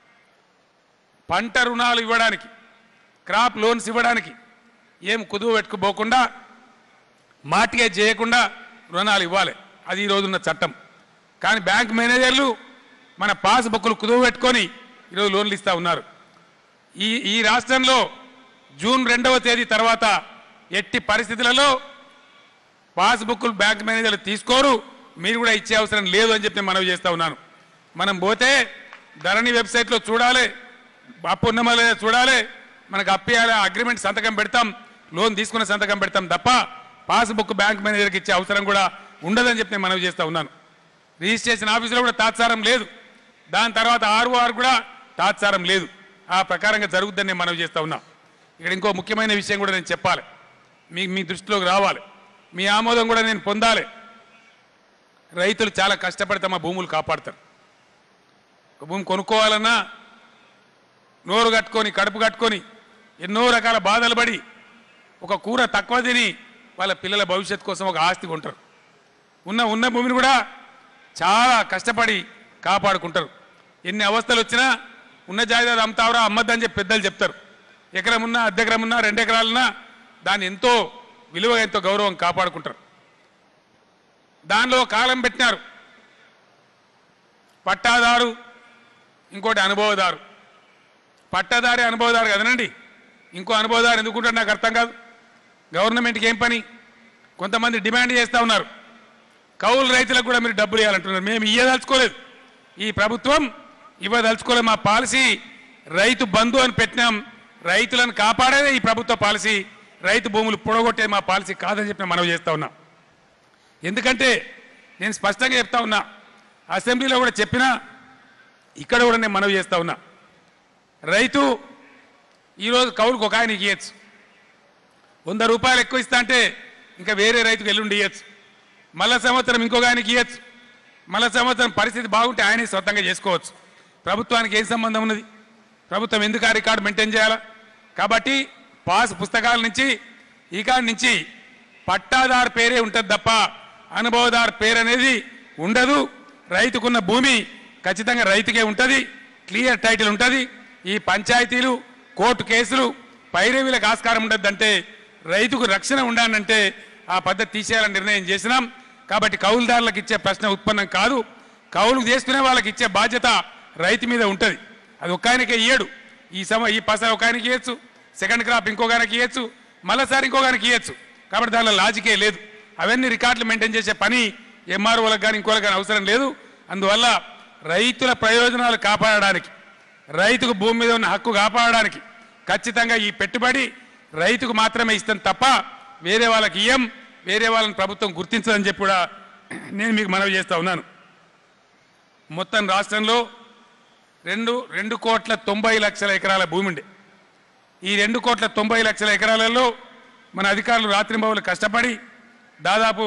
పంట రుణాలు ఇవ్వడానికి క్రాప్ లోన్స్ ఇవ్వడానికి ఏం కుదువు పెట్టుకుపోకుండా మాటిగా చేయకుండా రుణాలు ఇవ్వాలి అది ఈ రోజున్న చట్టం కానీ బ్యాంక్ మేనేజర్లు మన పాస్ బుక్లు కుదువ పెట్టుకొని ఈరోజు లోన్లు ఇస్తా ఉన్నారు ఈ ఈ రాష్ట్రంలో జూన్ రెండవ తేదీ తర్వాత ఎట్టి పరిస్థితులలో పాస్బుక్లు బ్యాంక్ మేనేజర్లు తీసుకోరు మీరు కూడా ఇచ్చే అవసరం లేదు అని చెప్పి నేను మనవి చేస్తా ఉన్నాను మనం పోతే ధరణి వెబ్సైట్లో చూడాలి అప్పు ఉన్నమా లేదా చూడాలి మనకు అప్పియాలి అగ్రిమెంట్ సంతకం పెడతాం లోన్ తీసుకున్న సంతకం పెడతాం తప్ప పాస్బుక్ బ్యాంక్ మేనేజర్కి ఇచ్చే అవసరం కూడా ఉండదని చెప్పి నేను మనవి చేస్తా ఉన్నాను రిజిస్ట్రేషన్ ఆఫీసులో కూడా తాత్సారం లేదు దాని తర్వాత ఆర్ఓఆర్ కూడా తాత్సారం లేదు ఆ ప్రకారంగా జరుగుద్దని నేను మనవి చేస్తా ఉన్నా ఇక్కడ ఇంకో ముఖ్యమైన విషయం కూడా నేను చెప్పాలి మీ మీ దృష్టిలోకి రావాలి మీ ఆమోదం కూడా నేను పొందాలి రైతులు చాలా కష్టపడి తమ భూములు కాపాడతారు ఒక భూమి కొనుక్కోవాలన్నా నోరు కట్టుకొని కడుపు కట్టుకొని ఎన్నో రకాల బాధలు పడి ఒక కూర తక్కువ తిని వాళ్ళ పిల్లల భవిష్యత్తు కోసం ఒక ఆస్తి కొంటారు ఉన్న ఉన్న భూమిని కూడా చాలా కష్టపడి కాపాడుకుంటారు ఎన్ని అవస్థలు వచ్చినా ఉన్న జాయిదాలు అమ్ముతావరా అమ్మద్దని చెప్పి పెద్దలు చెప్తారు ఎకరం ఉన్నా అర్ధెకరం ఉన్నా రెండు ఎకరాలున్నా దాన్ని ఎంతో విలువగా ఎంతో గౌరవం కాపాడుకుంటారు దానిలో కాలం పెట్టినారు పట్టాదారు ఇంకోటి అనుభవదారు పట్టాదారి అనుభవదారు కదనండి ఇంకో అనుభవదారు ఎందుకుంటారు నాకు అర్థం కాదు గవర్నమెంట్కి ఏం పని కొంతమంది డిమాండ్ చేస్తూ ఉన్నారు కౌలు రైతులకు కూడా మీరు డబ్బులు ఇవ్వాలంటున్నారు మేము ఇయ్యదలుచుకోలేదు ఈ ప్రభుత్వం ఇవ్వదలుచుకోలేదు మా పాలసీ రైతు బంధు అని పెట్టినాం రైతులను కాపాడేదే ఈ ప్రభుత్వ పాలసీ రైతు భూములు పొడగొట్టే మా పాలసీ కాదని చెప్పి నేను మనవి చేస్తా ఉన్నా ఎందుకంటే నేను స్పష్టంగా చెప్తా ఉన్నా అసెంబ్లీలో కూడా చెప్పినా ఇక్కడ కూడా నేను మనవి చేస్తా ఉన్నా రైతు ఈరోజు కౌలుకు ఒక ఆయనకి ఇవ్వచ్చు వంద రూపాయలు ఎక్కువ ఇస్తా అంటే ఇంకా వేరే రైతుకు ఎల్లుండి ఇవ్వచ్చు మళ్ళా సంవత్సరం ఇంకొక ఆయనకి ఇవ్వచ్చు మళ్ళా సంవత్సరం పరిస్థితి బాగుంటే ఆయనే సొంతంగా చేసుకోవచ్చు ప్రభుత్వానికి ఏం సంబంధం ఉన్నది ప్రభుత్వం ఎందుకు ఆ రికార్డు మెయింటైన్ చేయాలా కాబట్టి పాస్ పుస్తకాల నుంచి ఈ కాడి నుంచి పట్టాదారు పేరే ఉంటుంది తప్ప అనుభవదారు పేరు అనేది ఉండదు రైతుకున్న భూమి ఖచ్చితంగా రైతుకే ఉంటుంది క్లియర్ టైటిల్ ఉంటుంది ఈ పంచాయతీలు కోర్టు కేసులు పైరవీలకు ఆస్కారం ఉండద్దంటే రైతుకు రక్షణ ఉండాలంటే ఆ పద్ధతి తీసేయాలని నిర్ణయం చేసినాం కాబట్టి కౌలుదారులకు ఇచ్చే ప్రశ్న ఉత్పన్నం కాదు కౌలు చేసుకునే వాళ్ళకి ఇచ్చే బాధ్యత రైతు మీద ఉంటుంది అది ఒక ఆయనకే ఇయ్యడు ఈ సమ ఈ పస ఒక ఆయనకి ఇవ్వచ్చు సెకండ్ క్రాప్ ఇంకొక ఆయనకి ఇవ్వచ్చు మళ్ళీసారి ఇంకొక ఆయనకి ఇవ్వచ్చు కాబట్టి దానిలో లాజికే లేదు అవన్నీ రికార్డులు మెయింటైన్ చేసే పని ఎంఆర్ఓలకు కానీ ఇంకోలకు కానీ అవసరం లేదు అందువల్ల రైతుల ప్రయోజనాలు కాపాడడానికి రైతుకు భూమి మీద ఉన్న హక్కు కాపాడడానికి ఖచ్చితంగా ఈ పెట్టుబడి రైతుకు మాత్రమే ఇస్తాం తప్ప వేరే వాళ్ళకి ఇయ్యం వేరే వాళ్ళని ప్రభుత్వం గుర్తించదని చెప్పి కూడా నేను మీకు మనవి చేస్తా ఉన్నాను మొత్తం రాష్ట్రంలో రెండు రెండు కోట్ల తొంభై లక్షల ఎకరాల భూమి ఉండే ఈ రెండు కోట్ల తొంభై లక్షల ఎకరాలలో మన అధికారులు రాత్రింబవులు కష్టపడి దాదాపు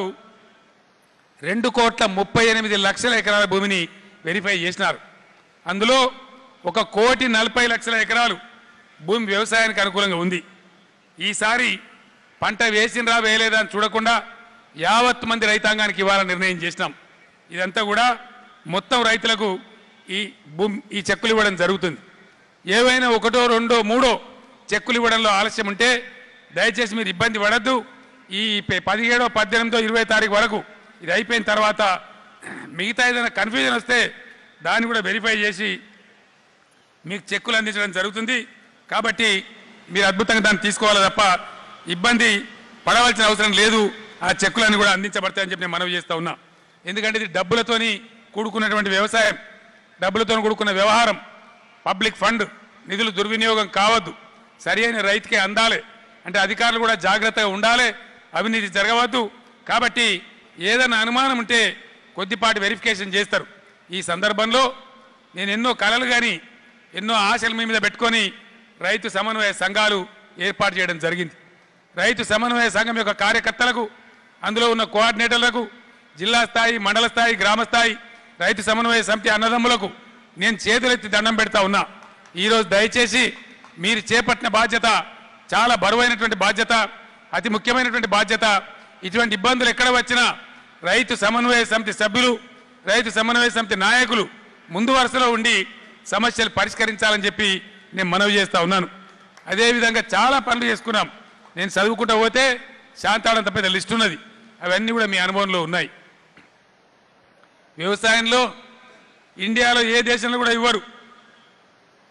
రెండు కోట్ల ముప్పై ఎనిమిది లక్షల ఎకరాల భూమిని వెరిఫై చేసినారు అందులో ఒక కోటి నలభై లక్షల ఎకరాలు భూమి వ్యవసాయానికి అనుకూలంగా ఉంది ఈసారి పంట వేసినరా వేయలేదా అని చూడకుండా యావత్ మంది రైతాంగానికి ఇవ్వాలని నిర్ణయం చేసినాం ఇదంతా కూడా మొత్తం రైతులకు ఈ భూమి ఈ చెక్కులు ఇవ్వడం జరుగుతుంది ఏవైనా ఒకటో రెండో మూడో చెక్కులు ఇవ్వడంలో ఆలస్యం ఉంటే దయచేసి మీరు ఇబ్బంది పడద్దు ఈ పె- పదిహేడో పద్దెనిమిదో ఇరవై తారీఖు వరకు ఇది అయిపోయిన తర్వాత మిగతా ఏదైనా కన్ఫ్యూజన్ వస్తే దాన్ని కూడా వెరిఫై చేసి మీకు చెక్కులు అందించడం జరుగుతుంది కాబట్టి మీరు అద్భుతంగా దాన్ని తీసుకోవాలి తప్ప ఇబ్బంది పడవలసిన అవసరం లేదు ఆ చెక్కులన్నీ కూడా అందించబడతాయని చెప్పి నేను మనవి చేస్తా ఉన్నా ఎందుకంటే ఇది డబ్బులతోని కూడుకున్నటువంటి వ్యవసాయం డబ్బులతో కూడుకున్న వ్యవహారం పబ్లిక్ ఫండ్ నిధులు దుర్వినియోగం కావద్దు సరి అయిన రైతుకే అందాలి అంటే అధికారులు కూడా జాగ్రత్తగా ఉండాలి అవినీతి జరగవద్దు కాబట్టి ఏదైనా అనుమానం ఉంటే కొద్దిపాటి వెరిఫికేషన్ చేస్తారు ఈ సందర్భంలో నేను ఎన్నో కళలు కానీ ఎన్నో ఆశలు మీ మీద పెట్టుకొని రైతు సమన్వయ సంఘాలు ఏర్పాటు చేయడం జరిగింది రైతు సమన్వయ సంఘం యొక్క కార్యకర్తలకు అందులో ఉన్న కోఆర్డినేటర్లకు జిల్లా స్థాయి మండల స్థాయి గ్రామ స్థాయి రైతు సమన్వయ సమితి అన్నదమ్ములకు నేను చేతులెత్తి దండం పెడతా ఉన్నా ఈరోజు దయచేసి మీరు చేపట్టిన బాధ్యత చాలా బరువైనటువంటి బాధ్యత అతి ముఖ్యమైనటువంటి బాధ్యత ఇటువంటి ఇబ్బందులు ఎక్కడ వచ్చినా రైతు సమన్వయ సమితి సభ్యులు రైతు సమన్వయ సమితి నాయకులు ముందు వరుసలో ఉండి సమస్యలు పరిష్కరించాలని చెప్పి నేను మనవి చేస్తా ఉన్నాను అదేవిధంగా చాలా పనులు చేసుకున్నాం నేను చదువుకుంటూ పోతే శాంతాడంత పెద్ద లిస్ట్ ఉన్నది అవన్నీ కూడా మీ అనుభవంలో ఉన్నాయి వ్యవసాయంలో ఇండియాలో ఏ దేశంలో కూడా ఇవ్వరు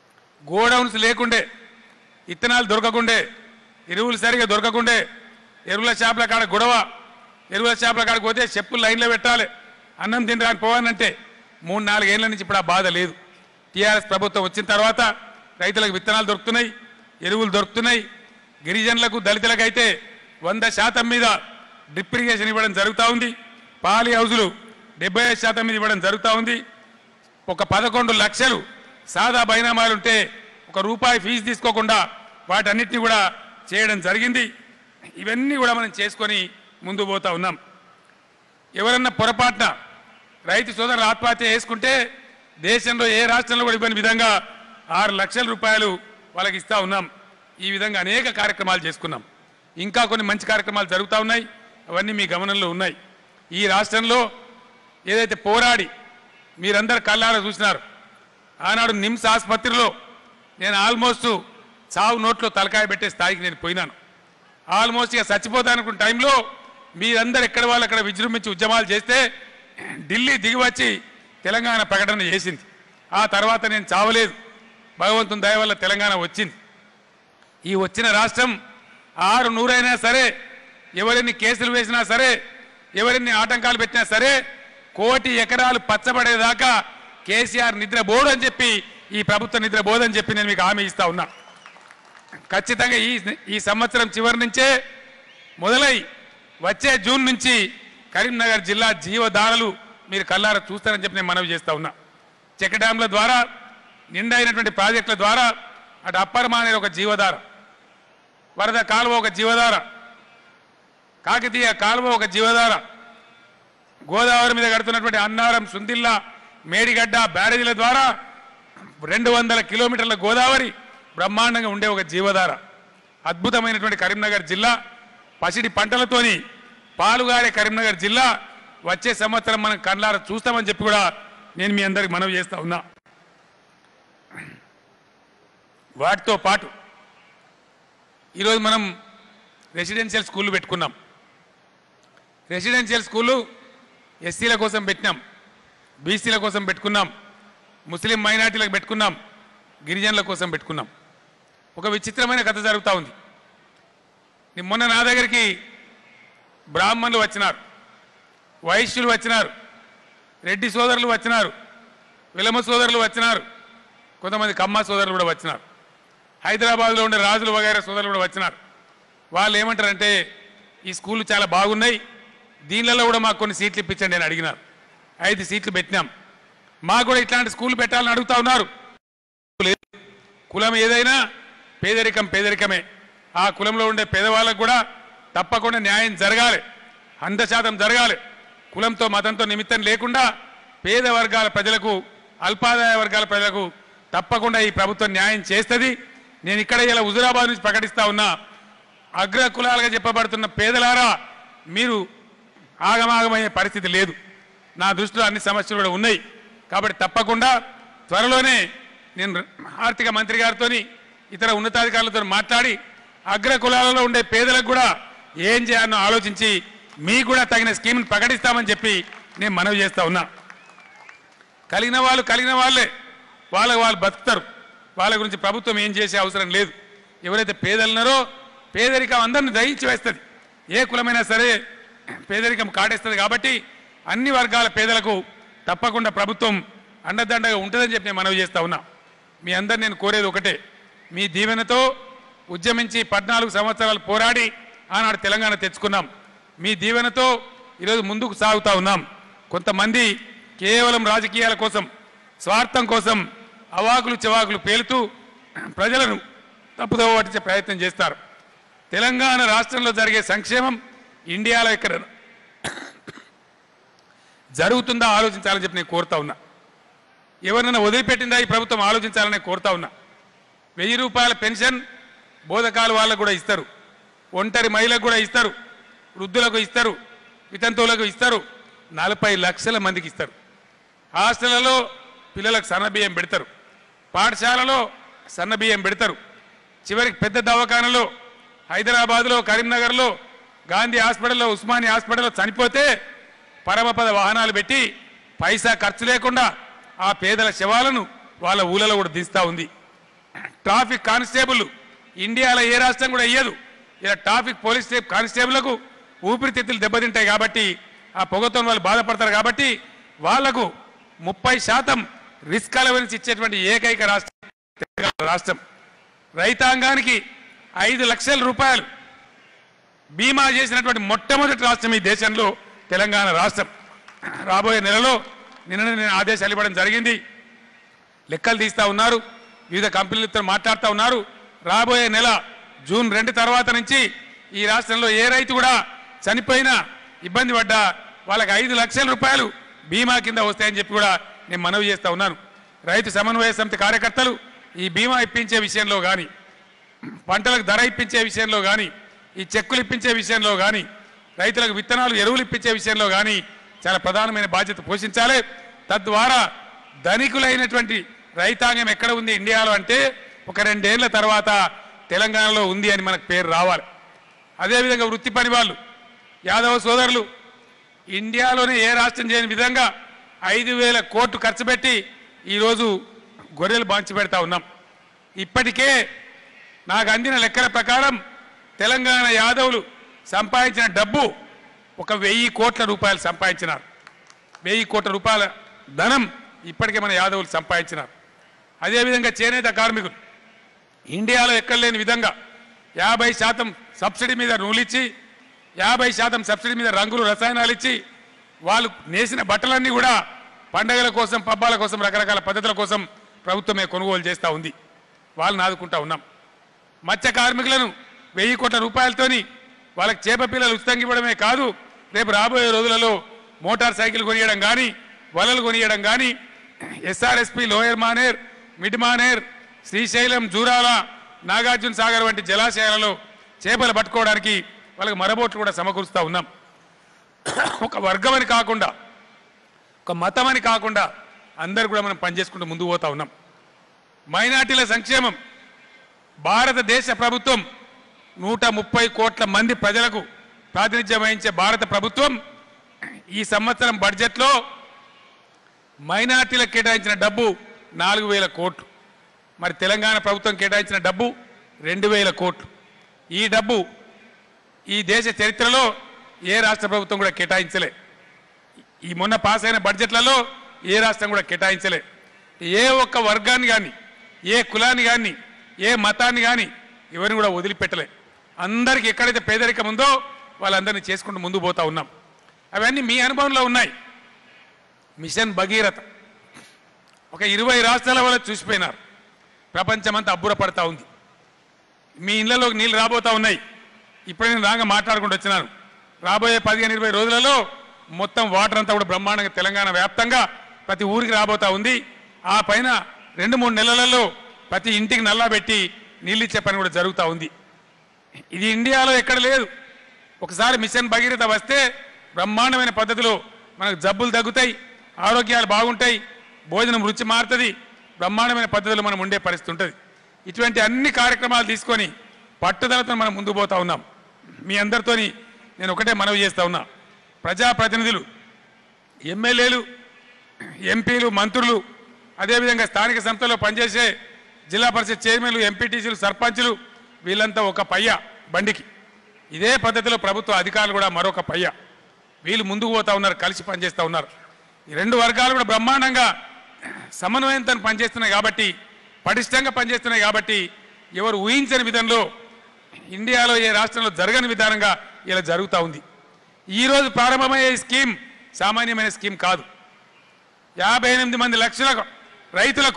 గోడౌన్స్ లేకుండే ఇత్తనాలు దొరకకుండే ఎరువులు సరిగా దొరకకుండే ఎరువుల షాపుల కాడ గొడవ ఎరువుల షాపుల కాడకు పోతే చెప్పులు లైన్లో పెట్టాలి అన్నం తినడానికి పోవాలంటే మూడు నాలుగేళ్ల నుంచి ఇప్పుడు ఆ బాధ లేదు టీఆర్ఎస్ ప్రభుత్వం వచ్చిన తర్వాత రైతులకు విత్తనాలు దొరుకుతున్నాయి ఎరువులు దొరుకుతున్నాయి గిరిజనులకు దళితులకు అయితే వంద శాతం మీద డ్రిప్ ఇరిగేషన్ ఇవ్వడం జరుగుతూ ఉంది పాలి హౌజులు డెబ్బై ఐదు శాతం మీద ఇవ్వడం జరుగుతూ ఉంది ఒక పదకొండు లక్షలు సాదా బైనామాలు ఉంటే ఒక రూపాయి ఫీజు తీసుకోకుండా వాటన్నిటిని కూడా చేయడం జరిగింది ఇవన్నీ కూడా మనం చేసుకొని ముందు పోతా ఉన్నాం ఎవరన్నా పొరపాటున రైతు సోదరులు ఆత్మహత్య చేసుకుంటే దేశంలో ఏ రాష్ట్రంలో కూడా ఇవ్వని విధంగా ఆరు లక్షల రూపాయలు వాళ్ళకి ఇస్తా ఉన్నాం ఈ విధంగా అనేక కార్యక్రమాలు చేసుకున్నాం ఇంకా కొన్ని మంచి కార్యక్రమాలు జరుగుతూ ఉన్నాయి అవన్నీ మీ గమనంలో ఉన్నాయి ఈ రాష్ట్రంలో ఏదైతే పోరాడి మీరందరు కళ్ళారా చూసినారు ఆనాడు నిమ్స్ ఆసుపత్రిలో నేను ఆల్మోస్ట్ చావు నోట్లో తలకాయ పెట్టే స్థాయికి నేను పోయినాను ఆల్మోస్ట్ ఇక చచ్చిపోతానుకున్న టైంలో మీరందరు ఎక్కడ వాళ్ళు అక్కడ విజృంభించి ఉద్యమాలు చేస్తే ఢిల్లీ దిగి వచ్చి తెలంగాణ ప్రకటన చేసింది ఆ తర్వాత నేను చావలేదు భగవంతుని దయ వల్ల తెలంగాణ వచ్చింది ఈ వచ్చిన రాష్ట్రం ఆరు నూరైనా సరే ఎవరిన్ని కేసులు వేసినా సరే ఎవరిన్ని ఆటంకాలు పెట్టినా సరే కోటి ఎకరాలు పచ్చబడేదాకా కేసీఆర్ నిద్రపోడు అని చెప్పి ఈ ప్రభుత్వం నిద్రపోదని చెప్పి నేను మీకు హామీ ఇస్తా ఉన్నా ఖచ్చితంగా ఈ ఈ సంవత్సరం చివరి నుంచే మొదలై వచ్చే జూన్ నుంచి కరీంనగర్ జిల్లా జీవధారలు మీరు కల్లారా చూస్తారని చెప్పి నేను మనవి చేస్తా ఉన్నా చెక్ డ్యాంల ద్వారా నిండైనటువంటి ప్రాజెక్టుల ద్వారా అటు అప్పర్మా అనేది ఒక జీవధార వరద కాలువ ఒక జీవధార కాకతీయ కాలువ ఒక జీవధార గోదావరి మీద కడుతున్నటువంటి అన్నారం సుందిల్లా మేడిగడ్డ బ్యారేజీల ద్వారా రెండు వందల కిలోమీటర్ల గోదావరి బ్రహ్మాండంగా ఉండే ఒక జీవధార అద్భుతమైనటువంటి కరీంనగర్ జిల్లా పసిడి పంటలతోని పాలుగారే కరీంనగర్ జిల్లా వచ్చే సంవత్సరం మనం కళ్ళార చూస్తామని చెప్పి కూడా నేను మీ అందరికి మనవి చేస్తా ఉన్నా వాటితో పాటు ఈరోజు మనం రెసిడెన్షియల్ స్కూళ్ళు పెట్టుకున్నాం రెసిడెన్షియల్ స్కూళ్ళు ఎస్సీల కోసం పెట్టినాం బీసీల కోసం పెట్టుకున్నాం ముస్లిం మైనార్టీలకు పెట్టుకున్నాం గిరిజనుల కోసం పెట్టుకున్నాం ఒక విచిత్రమైన కథ జరుగుతూ ఉంది ని- మొన్న నా దగ్గరికి బ్రాహ్మణులు వచ్చినారు వైశ్యులు వచ్చినారు రెడ్డి సోదరులు వచ్చినారు విలమ సోదరులు వచ్చినారు కొంతమంది కమ్మ సోదరులు కూడా వచ్చినారు హైదరాబాద్లో ఉండే రాజులు వగైరా సోదరులు కూడా వచ్చినారు వాళ్ళు ఏమంటారంటే ఈ స్కూళ్ళు చాలా బాగున్నాయి దీనిలలో కూడా మాకు కొన్ని సీట్లు ఇప్పించండి అని అడిగినారు ఐదు సీట్లు పెట్టినాం మాకు కూడా ఇట్లాంటి స్కూల్ పెట్టాలని అడుగుతా ఉన్నారు లేదు. కులం ఏదైనా పేదరికం పేదరికమే ఆ కులంలో ఉండే పేదవాళ్ళకు కూడా తప్పకుండా న్యాయం జరగాలి వంద శాతం జరగాలి కులంతో మతంతో నిమిత్తం లేకుండా పేద వర్గాల ప్రజలకు అల్పాదాయ వర్గాల ప్రజలకు తప్పకుండా ఈ ప్రభుత్వం న్యాయం చేస్తుంది నేను ఇక్కడ ఇలా హుజురాబాద్ నుంచి ప్రకటిస్తా ఉన్నా అగ్ర కులాలుగా చెప్పబడుతున్న పేదలారా మీరు ఆగమాగమయ్యే పరిస్థితి లేదు నా దృష్టిలో అన్ని సమస్యలు కూడా ఉన్నాయి కాబట్టి తప్పకుండా త్వరలోనే నేను ఆర్థిక మంత్రి గారితో ఇతర ఉన్నతాధికారులతో మాట్లాడి అగ్ర కులాలలో ఉండే పేదలకు కూడా ఏం చేయాలో ఆలోచించి మీకు కూడా తగిన స్కీమ్ని ప్రకటిస్తామని చెప్పి నేను మనవి చేస్తా ఉన్నా కలిగిన వాళ్ళు కలిగిన వాళ్ళే వాళ్ళకి వాళ్ళు బతుకుతారు వాళ్ళ గురించి ప్రభుత్వం ఏం చేసే అవసరం లేదు ఎవరైతే పేదలున్నారో పేదరికం అందరిని దయించి వేస్తుంది ఏ కులమైనా సరే పేదరికం కాటేస్తుంది కాబట్టి అన్ని వర్గాల పేదలకు తప్పకుండా ప్రభుత్వం అండదండగా ఉంటుందని చెప్పి నేను మనవి చేస్తా ఉన్నా మీ అందరు నేను కోరేది ఒకటే మీ దీవెనతో ఉద్యమించి పద్నాలుగు సంవత్సరాలు పోరాడి ఆనాడు తెలంగాణ తెచ్చుకున్నాం మీ దీవెనతో ఈరోజు ముందుకు సాగుతా ఉన్నాం కొంతమంది కేవలం రాజకీయాల కోసం స్వార్థం కోసం అవాకులు చెవాకులు పేలుతూ ప్రజలను తప్పుదోవ పట్టించే ప్రయత్నం చేస్తారు తెలంగాణ రాష్ట్రంలో జరిగే సంక్షేమం ఇండియాలో ఇక్కడ జరుగుతుందా ఆలోచించాలని చెప్పి నేను కోరుతా ఉన్నా ఎవరినైనా వదిలిపెట్టిందా ఈ ప్రభుత్వం ఆలోచించాలని కోరుతా ఉన్నా వెయ్యి రూపాయల పెన్షన్ బోధకాలు వాళ్ళకు కూడా ఇస్తారు ఒంటరి మహిళలకు కూడా ఇస్తారు వృద్ధులకు ఇస్తారు వితంతువులకు ఇస్తారు నలభై లక్షల మందికి ఇస్తారు హాస్టళ్లలో పిల్లలకు సన్నబియ్యం పెడతారు పాఠశాలలో సన్నబియ్యం పెడతారు చివరికి పెద్ద దవాఖానలో హైదరాబాద్లో కరీంనగర్లో గాంధీ హాస్పిటల్లో ఉస్మానియా హాస్పిటల్లో చనిపోతే పరమపద వాహనాలు పెట్టి పైసా ఖర్చు లేకుండా ఆ పేదల శవాలను వాళ్ళ ఊళ్ళలో కూడా దిస్తా ఉంది ట్రాఫిక్ కానిస్టేబుల్ ఇండియాలో ఏ రాష్ట్రం కూడా ఇయ్యదు ఇలా ట్రాఫిక్ పోలీస్ స్టే- కానిస్టేబుల్లకు ఊపిరితిత్తులు దెబ్బతింటాయి కాబట్టి ఆ పొగతో వాళ్ళు బాధపడతారు కాబట్టి వాళ్లకు ముప్పై శాతం రిస్క్ అలవెన్స్ ఇచ్చేటువంటి ఏకైక రాష్ట్రం తెలంగాణ రాష్ట్రం రైతాంగానికి ఐదు లక్షల రూపాయలు బీమా చేసినటువంటి మొట్టమొదటి రాష్ట్రం ఈ దేశంలో తెలంగాణ రాష్ట్రం రాబోయే నెలలో నిన్న నేను ఆదేశాలు ఇవ్వడం జరిగింది లెక్కలు తీస్తా ఉన్నారు వివిధ కంపెనీలతో మాట్లాడుతూ ఉన్నారు రాబోయే నెల జూన్ రెండు తర్వాత నుంచి ఈ రాష్ట్రంలో ఏ రైతు కూడా చనిపోయినా ఇబ్బంది పడ్డా వాళ్ళకి ఐదు లక్షల రూపాయలు బీమా కింద వస్తాయని చెప్పి కూడా నేను మనవి చేస్తా ఉన్నాను రైతు సమన్వయ సమితి కార్యకర్తలు ఈ బీమా ఇప్పించే విషయంలో కానీ పంటలకు ధర ఇప్పించే విషయంలో కానీ ఈ చెక్కులు ఇప్పించే విషయంలో కానీ రైతులకు విత్తనాలు ఎరువులు ఇప్పించే విషయంలో కానీ చాలా ప్రధానమైన బాధ్యత పోషించాలి తద్వారా ధనికులైనటువంటి రైతాంగం ఎక్కడ ఉంది ఇండియాలో అంటే ఒక రెండేళ్ల తర్వాత తెలంగాణలో ఉంది అని మనకు పేరు రావాలి అదేవిధంగా వృత్తి పని వాళ్ళు యాదవ సోదరులు ఇండియాలోనే ఏ రాష్ట్రం చేయని విధంగా ఐదు వేల కోట్లు ఖర్చు పెట్టి ఈరోజు గొర్రెలు బాంచి పెడతా ఉన్నాం ఇప్పటికే నాకు అందిన లెక్కల ప్రకారం తెలంగాణ యాదవులు సంపాదించిన డబ్బు ఒక వెయ్యి కోట్ల రూపాయలు సంపాదించినారు వెయ్యి కోట్ల రూపాయల ధనం ఇప్పటికే మన యాదవులు సంపాదించినారు అదేవిధంగా చేనేత కార్మికులు ఇండియాలో ఎక్కడ లేని విధంగా యాభై శాతం సబ్సిడీ మీద నూలిచ్చి యాభై శాతం సబ్సిడీ మీద రంగులు రసాయనాలు ఇచ్చి వాళ్ళు నేసిన బట్టలన్నీ కూడా పండగల కోసం పబ్బాల కోసం రకరకాల పద్ధతుల కోసం ప్రభుత్వమే కొనుగోలు చేస్తూ ఉంది వాళ్ళని ఆదుకుంటా ఉన్నాం మత్స్య కార్మికులను వెయ్యి కోట్ల రూపాయలతోని వాళ్ళకి చేప పిల్లలు ఉచితంగా ఇవ్వడమే కాదు రేపు రాబోయే రోజులలో మోటార్ సైకిల్ కొనియడం కానీ వలలు కొనియడం కానీ SRSP lower Maner mid Maner Srisailam Jurala Nagarjuna Sagar వంటి జలాశయాలలో చేపలు పట్టుకోవడానికి వాళ్ళకి మరబోట్లు కూడా సమకూరుస్తూ ఉన్నాం ఒక వర్గం అని కాకుండా ఒక మతం అని కాకుండా అందరు కూడా మనం పనిచేసుకుంటూ ముందుకు పోతా ఉన్నాం మైనార్టీల సంక్షేమం భారతదేశ ప్రభుత్వం నూట ముప్పై కోట్ల మంది ప్రజలకు ప్రాతినిధ్యం వహించే భారత ప్రభుత్వం ఈ సంవత్సరం బడ్జెట్లో మైనార్టీలకు కేటాయించిన డబ్బు నాలుగు వేల కోట్లు మరి తెలంగాణ ప్రభుత్వం కేటాయించిన డబ్బు రెండు వేల కోట్లు ఈ డబ్బు ఈ దేశ చరిత్రలో ఏ రాష్ట్ర ప్రభుత్వం కూడా కేటాయించలే ఈ మొన్న పాస్ అయిన బడ్జెట్లలో ఏ రాష్ట్రం కూడా కేటాయించలే ఏ ఒక్క వర్గాన్ని కానీ ఏ కులాన్ని కానీ ఏ మతాన్ని కానీ ఎవరిని కూడా వదిలిపెట్టలే అందరికీ ఎక్కడైతే పేదరికం ఉందో వాళ్ళందరినీ చేసుకుంటూ ముందుకు పోతా ఉన్నాం అవన్నీ మీ అనుభవంలో ఉన్నాయి మిషన్ భగీరథ ఒక ఇరవై రాష్ట్రాల వల్ల చూసిపోయినారు ప్రపంచమంతా అబ్బురపడతా ఉంది మీ ఇళ్లలోకి నీళ్ళు రాబోతా ఉన్నాయి ఇప్పుడే నేను రాగా మాట్లాడుకుంటూ వచ్చినాను రాబోయే పదిహేను ఇరవై రోజులలో మొత్తం వాటర్ అంతా కూడా బ్రహ్మాండంగా తెలంగాణ వ్యాప్తంగా ప్రతి ఊరికి రాబోతా ఉంది ఆ పైన రెండు మూడు నెలలలో ప్రతి ఇంటికి నల్లా పెట్టి నీళ్ళు ఇచ్చే పని కూడా జరుగుతూ ఉంది ఇది ఇండియాలో ఎక్కడ లేదు ఒకసారి మిషన్ భగీరథ వస్తే బ్రహ్మాండమైన పద్ధతిలో మనకు జబ్బులు తగ్గుతాయి ఆరోగ్యాలు బాగుంటాయి భోజనం రుచి మారుతుంది బ్రహ్మాండమైన పద్ధతిలో మనం ఉండే పరిస్థితి ఉంటుంది ఇటువంటి అన్ని కార్యక్రమాలు తీసుకొని పట్టుదలతో మనం ముందుకు పోతా ఉన్నాం మీ అందరితోని నేను ఒకటే మనవి చేస్తా ఉన్నా ప్రజాప్రతినిధులు ఎమ్మెల్యేలు ఎంపీలు మంత్రులు అదేవిధంగా స్థానిక సంస్థలో పనిచేసే జిల్లా పరిషత్ చైర్మన్లు ఎంపీటీసీలు సర్పంచులు వీళ్ళంతా ఒక పయ్య బండికి ఇదే పద్ధతిలో ప్రభుత్వ అధికారులు కూడా మరొక పయ్య వీళ్ళు ముందుకు పోతా ఉన్నారు కలిసి పనిచేస్తూ ఉన్నారు ఈ రెండు వర్గాలు కూడా బ్రహ్మాండంగా సమన్వయంతో పనిచేస్తున్నాయి కాబట్టి పటిష్టంగా పనిచేస్తున్నాయి కాబట్టి ఎవరు ఊహించని విధంలో ఇండియాలో ఏ రాష్ట్రంలో జరగని విధానంగా ఇలా జరుగుతూ ఉంది ఈరోజు ప్రారంభమయ్యే ఈ స్కీమ్ సామాన్యమైన స్కీమ్ కాదు యాభై ఎనిమిది మంది లక్షలకు రైతులకు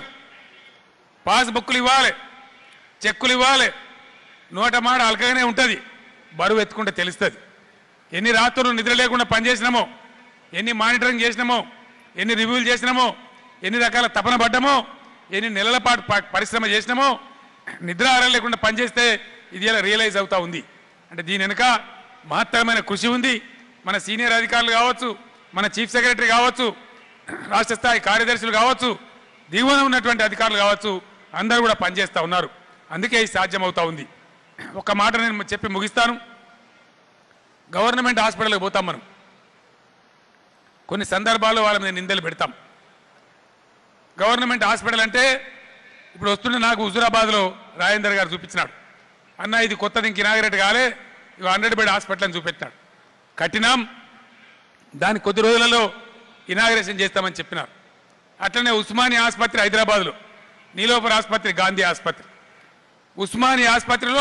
పాస్ బుక్కులు ఇవ్వాలి చెక్కులు ఇవ్వాలి నోట మాట అలకగానే ఉంటుంది బరువు ఎత్తుకుంటే తెలుస్తుంది ఎన్ని రాత్రులు నిద్ర లేకుండా పనిచేసినామో ఎన్ని మానిటరింగ్ చేసినామో ఎన్ని రివ్యూలు చేసినామో ఎన్ని రకాల తపన పడ్డామో ఎన్ని నెలల పాటు ప- పరిశ్రమ చేసినామో నిద్ర ఆరం లేకుండా పనిచేస్తే ఇది ఇలా రియలైజ్ అవుతా ఉంది అంటే దీని వెనుక మహత్తరమైన కృషి ఉంది మన సీనియర్ అధికారులు కావచ్చు మన చీఫ్ సెక్రటరీ కావచ్చు రాష్ట్ర స్థాయి కార్యదర్శులు కావచ్చు దిగువన ఉన్నటువంటి అధికారులు కావచ్చు అందరూ కూడా పనిచేస్తూ ఉన్నారు అందుకే ఇది సాధ్యమవుతా ఉంది ఒక మాట నేను చెప్పి ముగిస్తాను గవర్నమెంట్ హాస్పిటల్కి పోతాం మనం కొన్ని సందర్భాల్లో వాళ్ళ మీద నిందలు పెడతాం గవర్నమెంట్ హాస్పిటల్ అంటే ఇప్పుడు వస్తుంటే నాకు హుజురాబాద్లో రాజేందర్ గారు చూపించినాడు అన్న ఇది కొత్తది ఇంక ఇనాగరేట్ కాలే ఇవి హండ్రెడ్ బెడ్ హాస్పిటల్ అని చూపెట్టినాడు కట్టినాం దాని కొద్ది రోజులలో ఇనాగరేషన్ చేస్తామని చెప్పినారు అట్లనే ఉస్మానియా ఆసుపత్రి హైదరాబాద్లో నీలోఫర్ ఆసుపత్రి గాంధీ ఆసుపత్రి ఉస్మానియా ఆసుపత్రిలో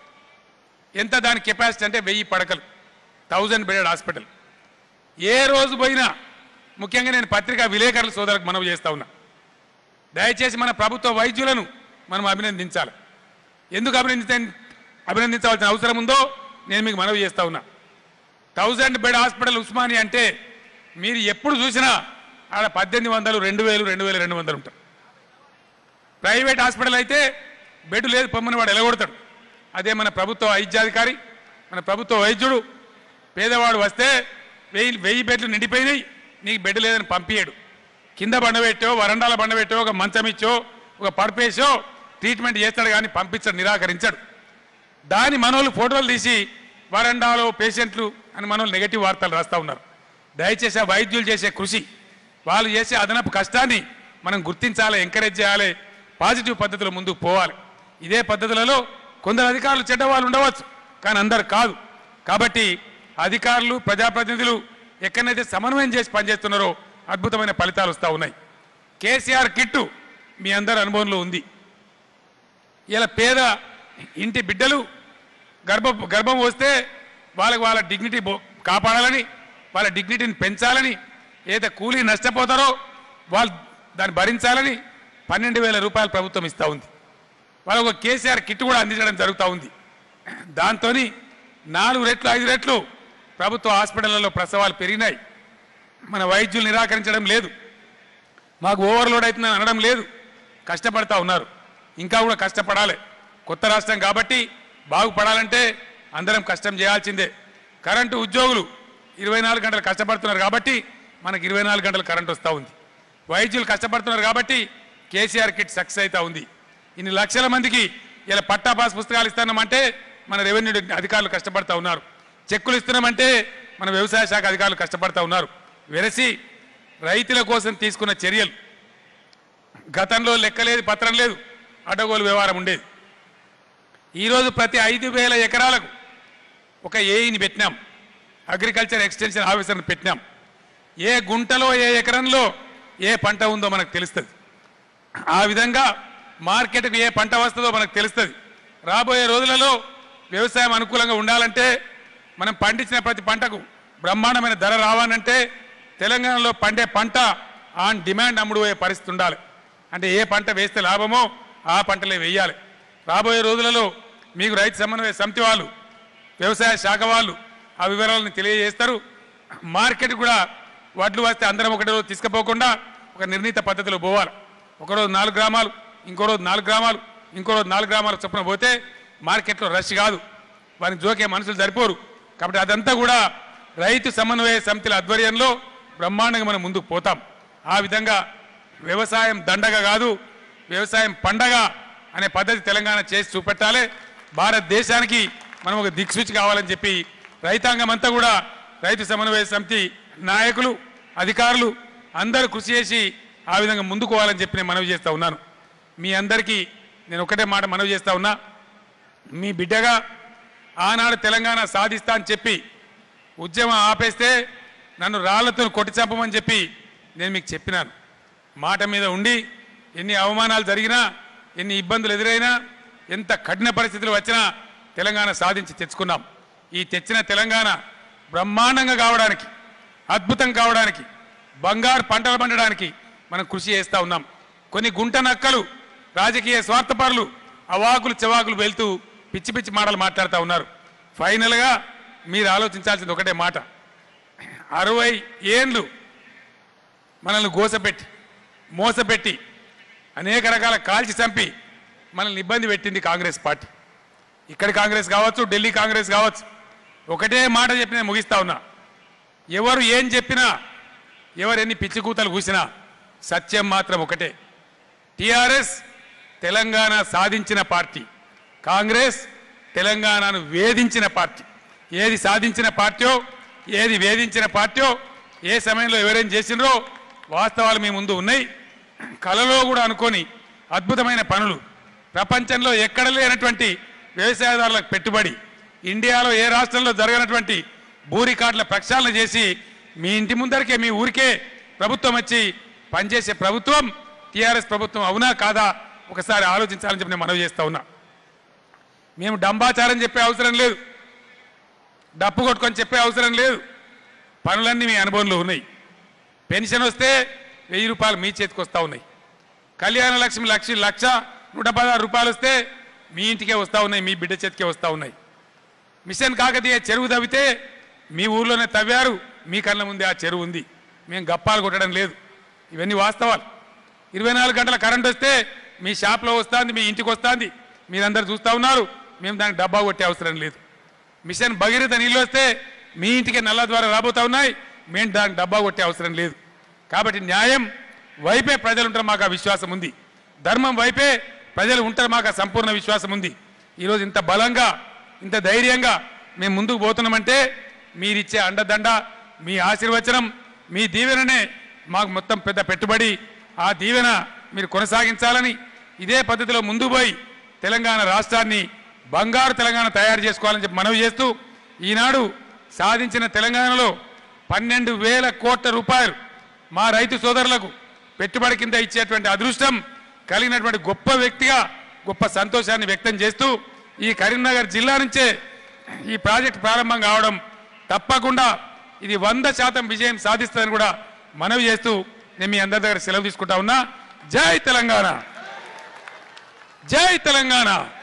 ఎంత దాని కెపాసిటీ అంటే వెయ్యి పడకలు థౌజండ్ బెడెడ్ హాస్పిటల్ ఏ రోజు పోయినా ముఖ్యంగా నేను పత్రికా విలేకరుల సోదరులకు మనవి చేస్తా ఉన్నా దయచేసి మన ప్రభుత్వ వైద్యులను మనం అభినందించాలి ఎందుకు అభినందించ అభినందించవలసిన అవసరం ఉందో నేను మీకు మనవి చేస్తా ఉన్నా థౌజండ్ బెడ్ హాస్పిటల్ ఉస్మాని అంటే మీరు ఎప్పుడు చూసినా ఆడ పద్దెనిమిది వందలు రెండు వేలు రెండు వేలు రెండు వందలు ఉంటారు ప్రైవేట్ హాస్పిటల్ అయితే బెడ్ లేదు పొమ్మని వాడు ఎలగొడతాడు అదే మన ప్రభుత్వ వైద్యాధికారి మన ప్రభుత్వ వైద్యుడు పేదవాడు వస్తే వెయ్యి వెయ్యి బెడ్లు నిండిపోయినాయి నీకు బెడ్ లేదని పంపించాడు కింద బండబెట్టో వరండాల బండబెట్టో ఒక మంచం ఇచ్చో ఒక పడిపేసో ట్రీట్మెంట్ చేస్తాడు కానీ పంపించాడు నిరాకరించాడు దాని మనోళ్ళు ఫోటోలు తీసి వరండాలో పేషెంట్లు అని మనోళ్ళు నెగటివ్ వార్తలు రాస్తా ఉన్నారు దయచేసి ఆ వైద్యులు చేసే కృషి వాళ్ళు చేసే అదనపు కష్టాన్ని మనం గుర్తించాలి ఎంకరేజ్ చేయాలి పాజిటివ్ పద్ధతిలో ముందుకు పోవాలి ఇదే పద్ధతులలో కొందరు అధికారులు చెడ్డవాళ్ళు ఉండవచ్చు కానీ అందరు కాదు కాబట్టి అధికారులు ప్రజాప్రతినిధులు ఎక్కడైతే సమన్వయం చేసి పనిచేస్తున్నారో అద్భుతమైన ఫలితాలు వస్తూ ఉన్నాయి కేసీఆర్ కిట్టు మీ అందరి అనుభవంలో ఉంది ఇలా పేద ఇంటి బిడ్డలు గర్భ గర్భం వస్తే వాళ్ళకి వాళ్ళ డిగ్నిటీ బో- కాపాడాలని వాళ్ళ డిగ్నిటీని పెంచాలని ఏదైతే కూలీ నష్టపోతారో వాళ్ళు దాన్ని భరించాలని పన్నెండు వేల రూపాయలు ప్రభుత్వం ఇస్తూ ఉంది వాళ్ళకు ఒక కేసీఆర్ కిట్ కూడా అందించడం జరుగుతూ ఉంది దాంతో నాలుగు రెట్లు ఐదు రెట్లు ప్రభుత్వ హాస్పిటళ్లలో ప్రసవాలు పెరిగినాయి మన వైద్యులు నిరాకరించడం లేదు మాకు ఓవర్లోడ్ అవుతుందని అనడం లేదు కష్టపడతా ఉన్నారు ఇంకా కూడా కష్టపడాలి కొత్త రాష్ట్రం కాబట్టి బాగుపడాలంటే అందరం కష్టం చేయాల్సిందే కరెంటు ఉద్యోగులు ఇరవై నాలుగు గంటలు కష్టపడుతున్నారు కాబట్టి మనకి ఇరవై నాలుగు గంటలు కరెంట్ వస్తూ ఉంది వైద్యులు కష్టపడుతున్నారు కాబట్టి కేసీఆర్ కిట్ సక్సెస్ అవుతా ఉంది ఇన్ని లక్షల మందికి ఇలా పట్టా పాస్ పుస్తకాలు ఇస్తున్నామంటే మన రెవెన్యూ అధికారులు కష్టపడతా ఉన్నారు చెక్కులు ఇస్తున్నామంటే మన వ్యవసాయ శాఖ అధికారులు కష్టపడతా ఉన్నారు వెరసి రైతుల కోసం తీసుకున్న చర్యలు గతంలో లెక్కలేదు పత్రం లేదు అడ్డగోలు వ్యవహారం ఉండేది ఈరోజు ప్రతి ఐదు వేల ఎకరాలకు ఒక ఏఈని పెట్టినాం అగ్రికల్చర్ ఎక్స్టెన్షన్ ఆఫీసర్ని పెట్టినాం ఏ గుంటలో ఏ ఎకరంలో ఏ పంట ఉందో మనకు తెలుస్తుంది ఆ విధంగా మార్కెట్కు ఏ పంట వస్తుందో మనకు తెలుస్తుంది రాబోయే రోజులలో వ్యవసాయం అనుకూలంగా ఉండాలంటే మనం పండించిన ప్రతి పంటకు బ్రహ్మాండమైన ధర రావాలంటే తెలంగాణలో పండే పంట ఆన్ డిమాండ్ అమ్ముడు పోయే పరిస్థితి ఉండాలి అంటే ఏ పంట వేస్తే లాభమో ఆ పంటలే వేయాలి రాబోయే రోజులలో మీకు రైతు సమన్వయ సమితి వాళ్ళు వ్యవసాయ శాఖ వాళ్ళు ఆ వివరాలను తెలియజేస్తారు మార్కెట్ కూడా వడ్లు వస్తే అందరం ఒకటి రోజు తీసుకుపోకుండా ఒక నిర్ణీత పద్ధతిలో పోవాలి ఒకరోజు నాలుగు గ్రామాలు ఇంకో రోజు నాలుగు గ్రామాలు ఇంకో రోజు నాలుగు గ్రామాల చొప్పున పోతే మార్కెట్లో రష్ కాదు వారికి జోకే మనుషులు సరిపోరు కాబట్టి అదంతా కూడా రైతు సమన్వయ సమితిల ఆధ్వర్యంలో బ్రహ్మాండంగా మనం ముందుకు పోతాం ఆ విధంగా వ్యవసాయం దండగ కాదు వ్యవసాయం పండగ అనే పద్ధతి తెలంగాణ చేసి చూపెట్టాలి భారతదేశానికి మనం ఒక దిక్సూచి కావాలని చెప్పి రైతాంగం అంతా కూడా రైతు సమన్వయ సమితి నాయకులు అధికారులు అందరూ కృషి చేసి ఆ విధంగా ముందుకు పోవాలని చెప్పి నేను మనవి చేస్తా ఉన్నాను మీ అందరికీ నేను ఒకటే మాట మనవి చేస్తా ఉన్నా మీ బిడ్డగా ఆనాడు తెలంగాణ సాధిస్తా అని చెప్పి ఉద్యమం ఆపేస్తే నన్ను రాళ్లతో కొట్టి చంపమని చెప్పి నేను మీకు చెప్పినాను మాట మీద ఉండి ఎన్ని అవమానాలు జరిగినా ఎన్ని ఇబ్బందులు ఎదురైనా ఎంత కఠిన పరిస్థితులు వచ్చినా తెలంగాణ సాధించి తెచ్చుకున్నాం ఈ తెచ్చిన తెలంగాణ బ్రహ్మాండంగా కావడానికి అద్భుతం కావడానికి బంగారు పంటలు పండడానికి మనం కృషి చేస్తూ ఉన్నాం కొన్ని గుంట నక్కలు రాజకీయ స్వార్థపరులు అవాకులు చెవాకులు వెళ్తూ పిచ్చి పిచ్చి మాటలు మాట్లాడుతూ ఉన్నారు ఫైనల్గా మీరు ఆలోచించాల్సింది ఒకటే మాట అరవై ఏండ్లు మనల్ని గోసపెట్టి మోసపెట్టి అనేక రకాల కాల్చి చంపి మనల్ని ఇబ్బంది పెట్టింది కాంగ్రెస్ పార్టీ ఇక్కడ కాంగ్రెస్ కావచ్చు ఢిల్లీ కాంగ్రెస్ కావచ్చు ఒకటే మాట చెప్పి నేను ముగిస్తా ఉన్నా ఎవరు ఏం చెప్పినా ఎవరు ఎన్ని పిచ్చి కూతలు కూసినా సత్యం మాత్రం ఒకటే టిఆర్ఎస్ తెలంగాణ సాధించిన పార్టీ కాంగ్రెస్ తెలంగాణను వేధించిన పార్టీ ఏది సాధించిన పార్టీయో ఏది వేధించిన పార్టీయో ఏ సమయంలో ఎవరేం చేసినరో వాస్తవాలు మీ ముందు ఉన్నాయి కలలో కూడా అనుకొని అద్భుతమైన పనులు ప్రపంచంలో ఎక్కడ లేనటువంటి వ్యవసాయదారులకు పెట్టుబడి ఇండియాలో ఏ రాష్ట్రంలో జరగనటువంటి భూ రికార్డుల ప్రక్షాళన చేసి మీ ఇంటి ముందరికే మీ ఊరికే ప్రభుత్వం వచ్చి పనిచేసే ప్రభుత్వం టీఆర్ఎస్ ప్రభుత్వం అవునా కాదా ఒకసారి ఆలోచించాలని చెప్పి నేను మనవి చేస్తా ఉన్నా మేము డంబాచారం చెప్పే అవసరం లేదు డప్పు కొట్టుకొని చెప్పే అవసరం లేదు పనులన్నీ మీ అనుభవంలో ఉన్నాయి పెన్షన్ వస్తే వెయ్యి రూపాయలు మీ చేతికి వస్తూ ఉన్నాయి కళ్యాణ లక్ష్మి లక్ష లక్ష నూట పదహారు రూపాయలు వస్తే మీ ఇంటికే వస్తూ ఉన్నాయి మీ బిడ్డ చేతికే వస్తూ ఉన్నాయి మిషన్ కాకతీయ చెరువు తవ్వితే మీ ఊర్లోనే తవ్వారు మీ కళ్ళ ముందే ఆ చెరువు ఉంది మేము గప్పాలు కొట్టడం లేదు ఇవన్నీ వాస్తవాలు ఇరవై నాలుగు గంటల కరెంట్ వస్తే మీ షాప్లో వస్తుంది మీ ఇంటికి వస్తుంది మీరందరూ చూస్తూ ఉన్నారు మేము దానికి డబ్బా కొట్టే అవసరం లేదు మిషన్ భగీరథ నీళ్ళు వస్తే మీ ఇంటికి నల్ల ద్వారా రాబోతా ఉన్నాయి మేము దానికి డబ్బా కొట్టే అవసరం లేదు కాబట్టి న్యాయం వైపే ప్రజలు ఉంటారు మాకు ఆ విశ్వాసం ఉంది ధర్మం వైపే ప్రజలు ఉంటారు మాకు ఆ సంపూర్ణ విశ్వాసం ఉంది ఈరోజు ఇంత బలంగా ఇంత ధైర్యంగా మేము ముందుకు పోతున్నామంటే మీరిచ్చే అండదండ మీ ఆశీర్వచనం మీ దీవెననే మాకు మొత్తం పెద్ద పెట్టుబడి ఆ దీవెన మీరు కొనసాగించాలని ఇదే పద్ధతిలో ముందుకు పోయి తెలంగాణ రాష్ట్రాన్ని బంగారు తెలంగాణ తయారు చేసుకోవాలని చెప్పి మనవి చేస్తూ ఈనాడు సాధించిన తెలంగాణలో పన్నెండు వేల కోట్ల రూపాయలు మా రైతు సోదరులకు పెట్టుబడి కింద ఇచ్చేటువంటి అదృష్టం కలిగినటువంటి గొప్ప వ్యక్తిగా గొప్ప సంతోషాన్ని వ్యక్తం చేస్తూ ఈ కరీంనగర్ జిల్లా నుంచే ఈ ప్రాజెక్ట్ ప్రారంభం కావడం తప్పకుండా ఇది వంద శాతం విజయం సాధిస్తుందని కూడా మనవి చేస్తూ నేను మీ అందరి దగ్గర సెలవు తీసుకుంటా ఉన్నా జై తెలంగాణ జై తెలంగాణ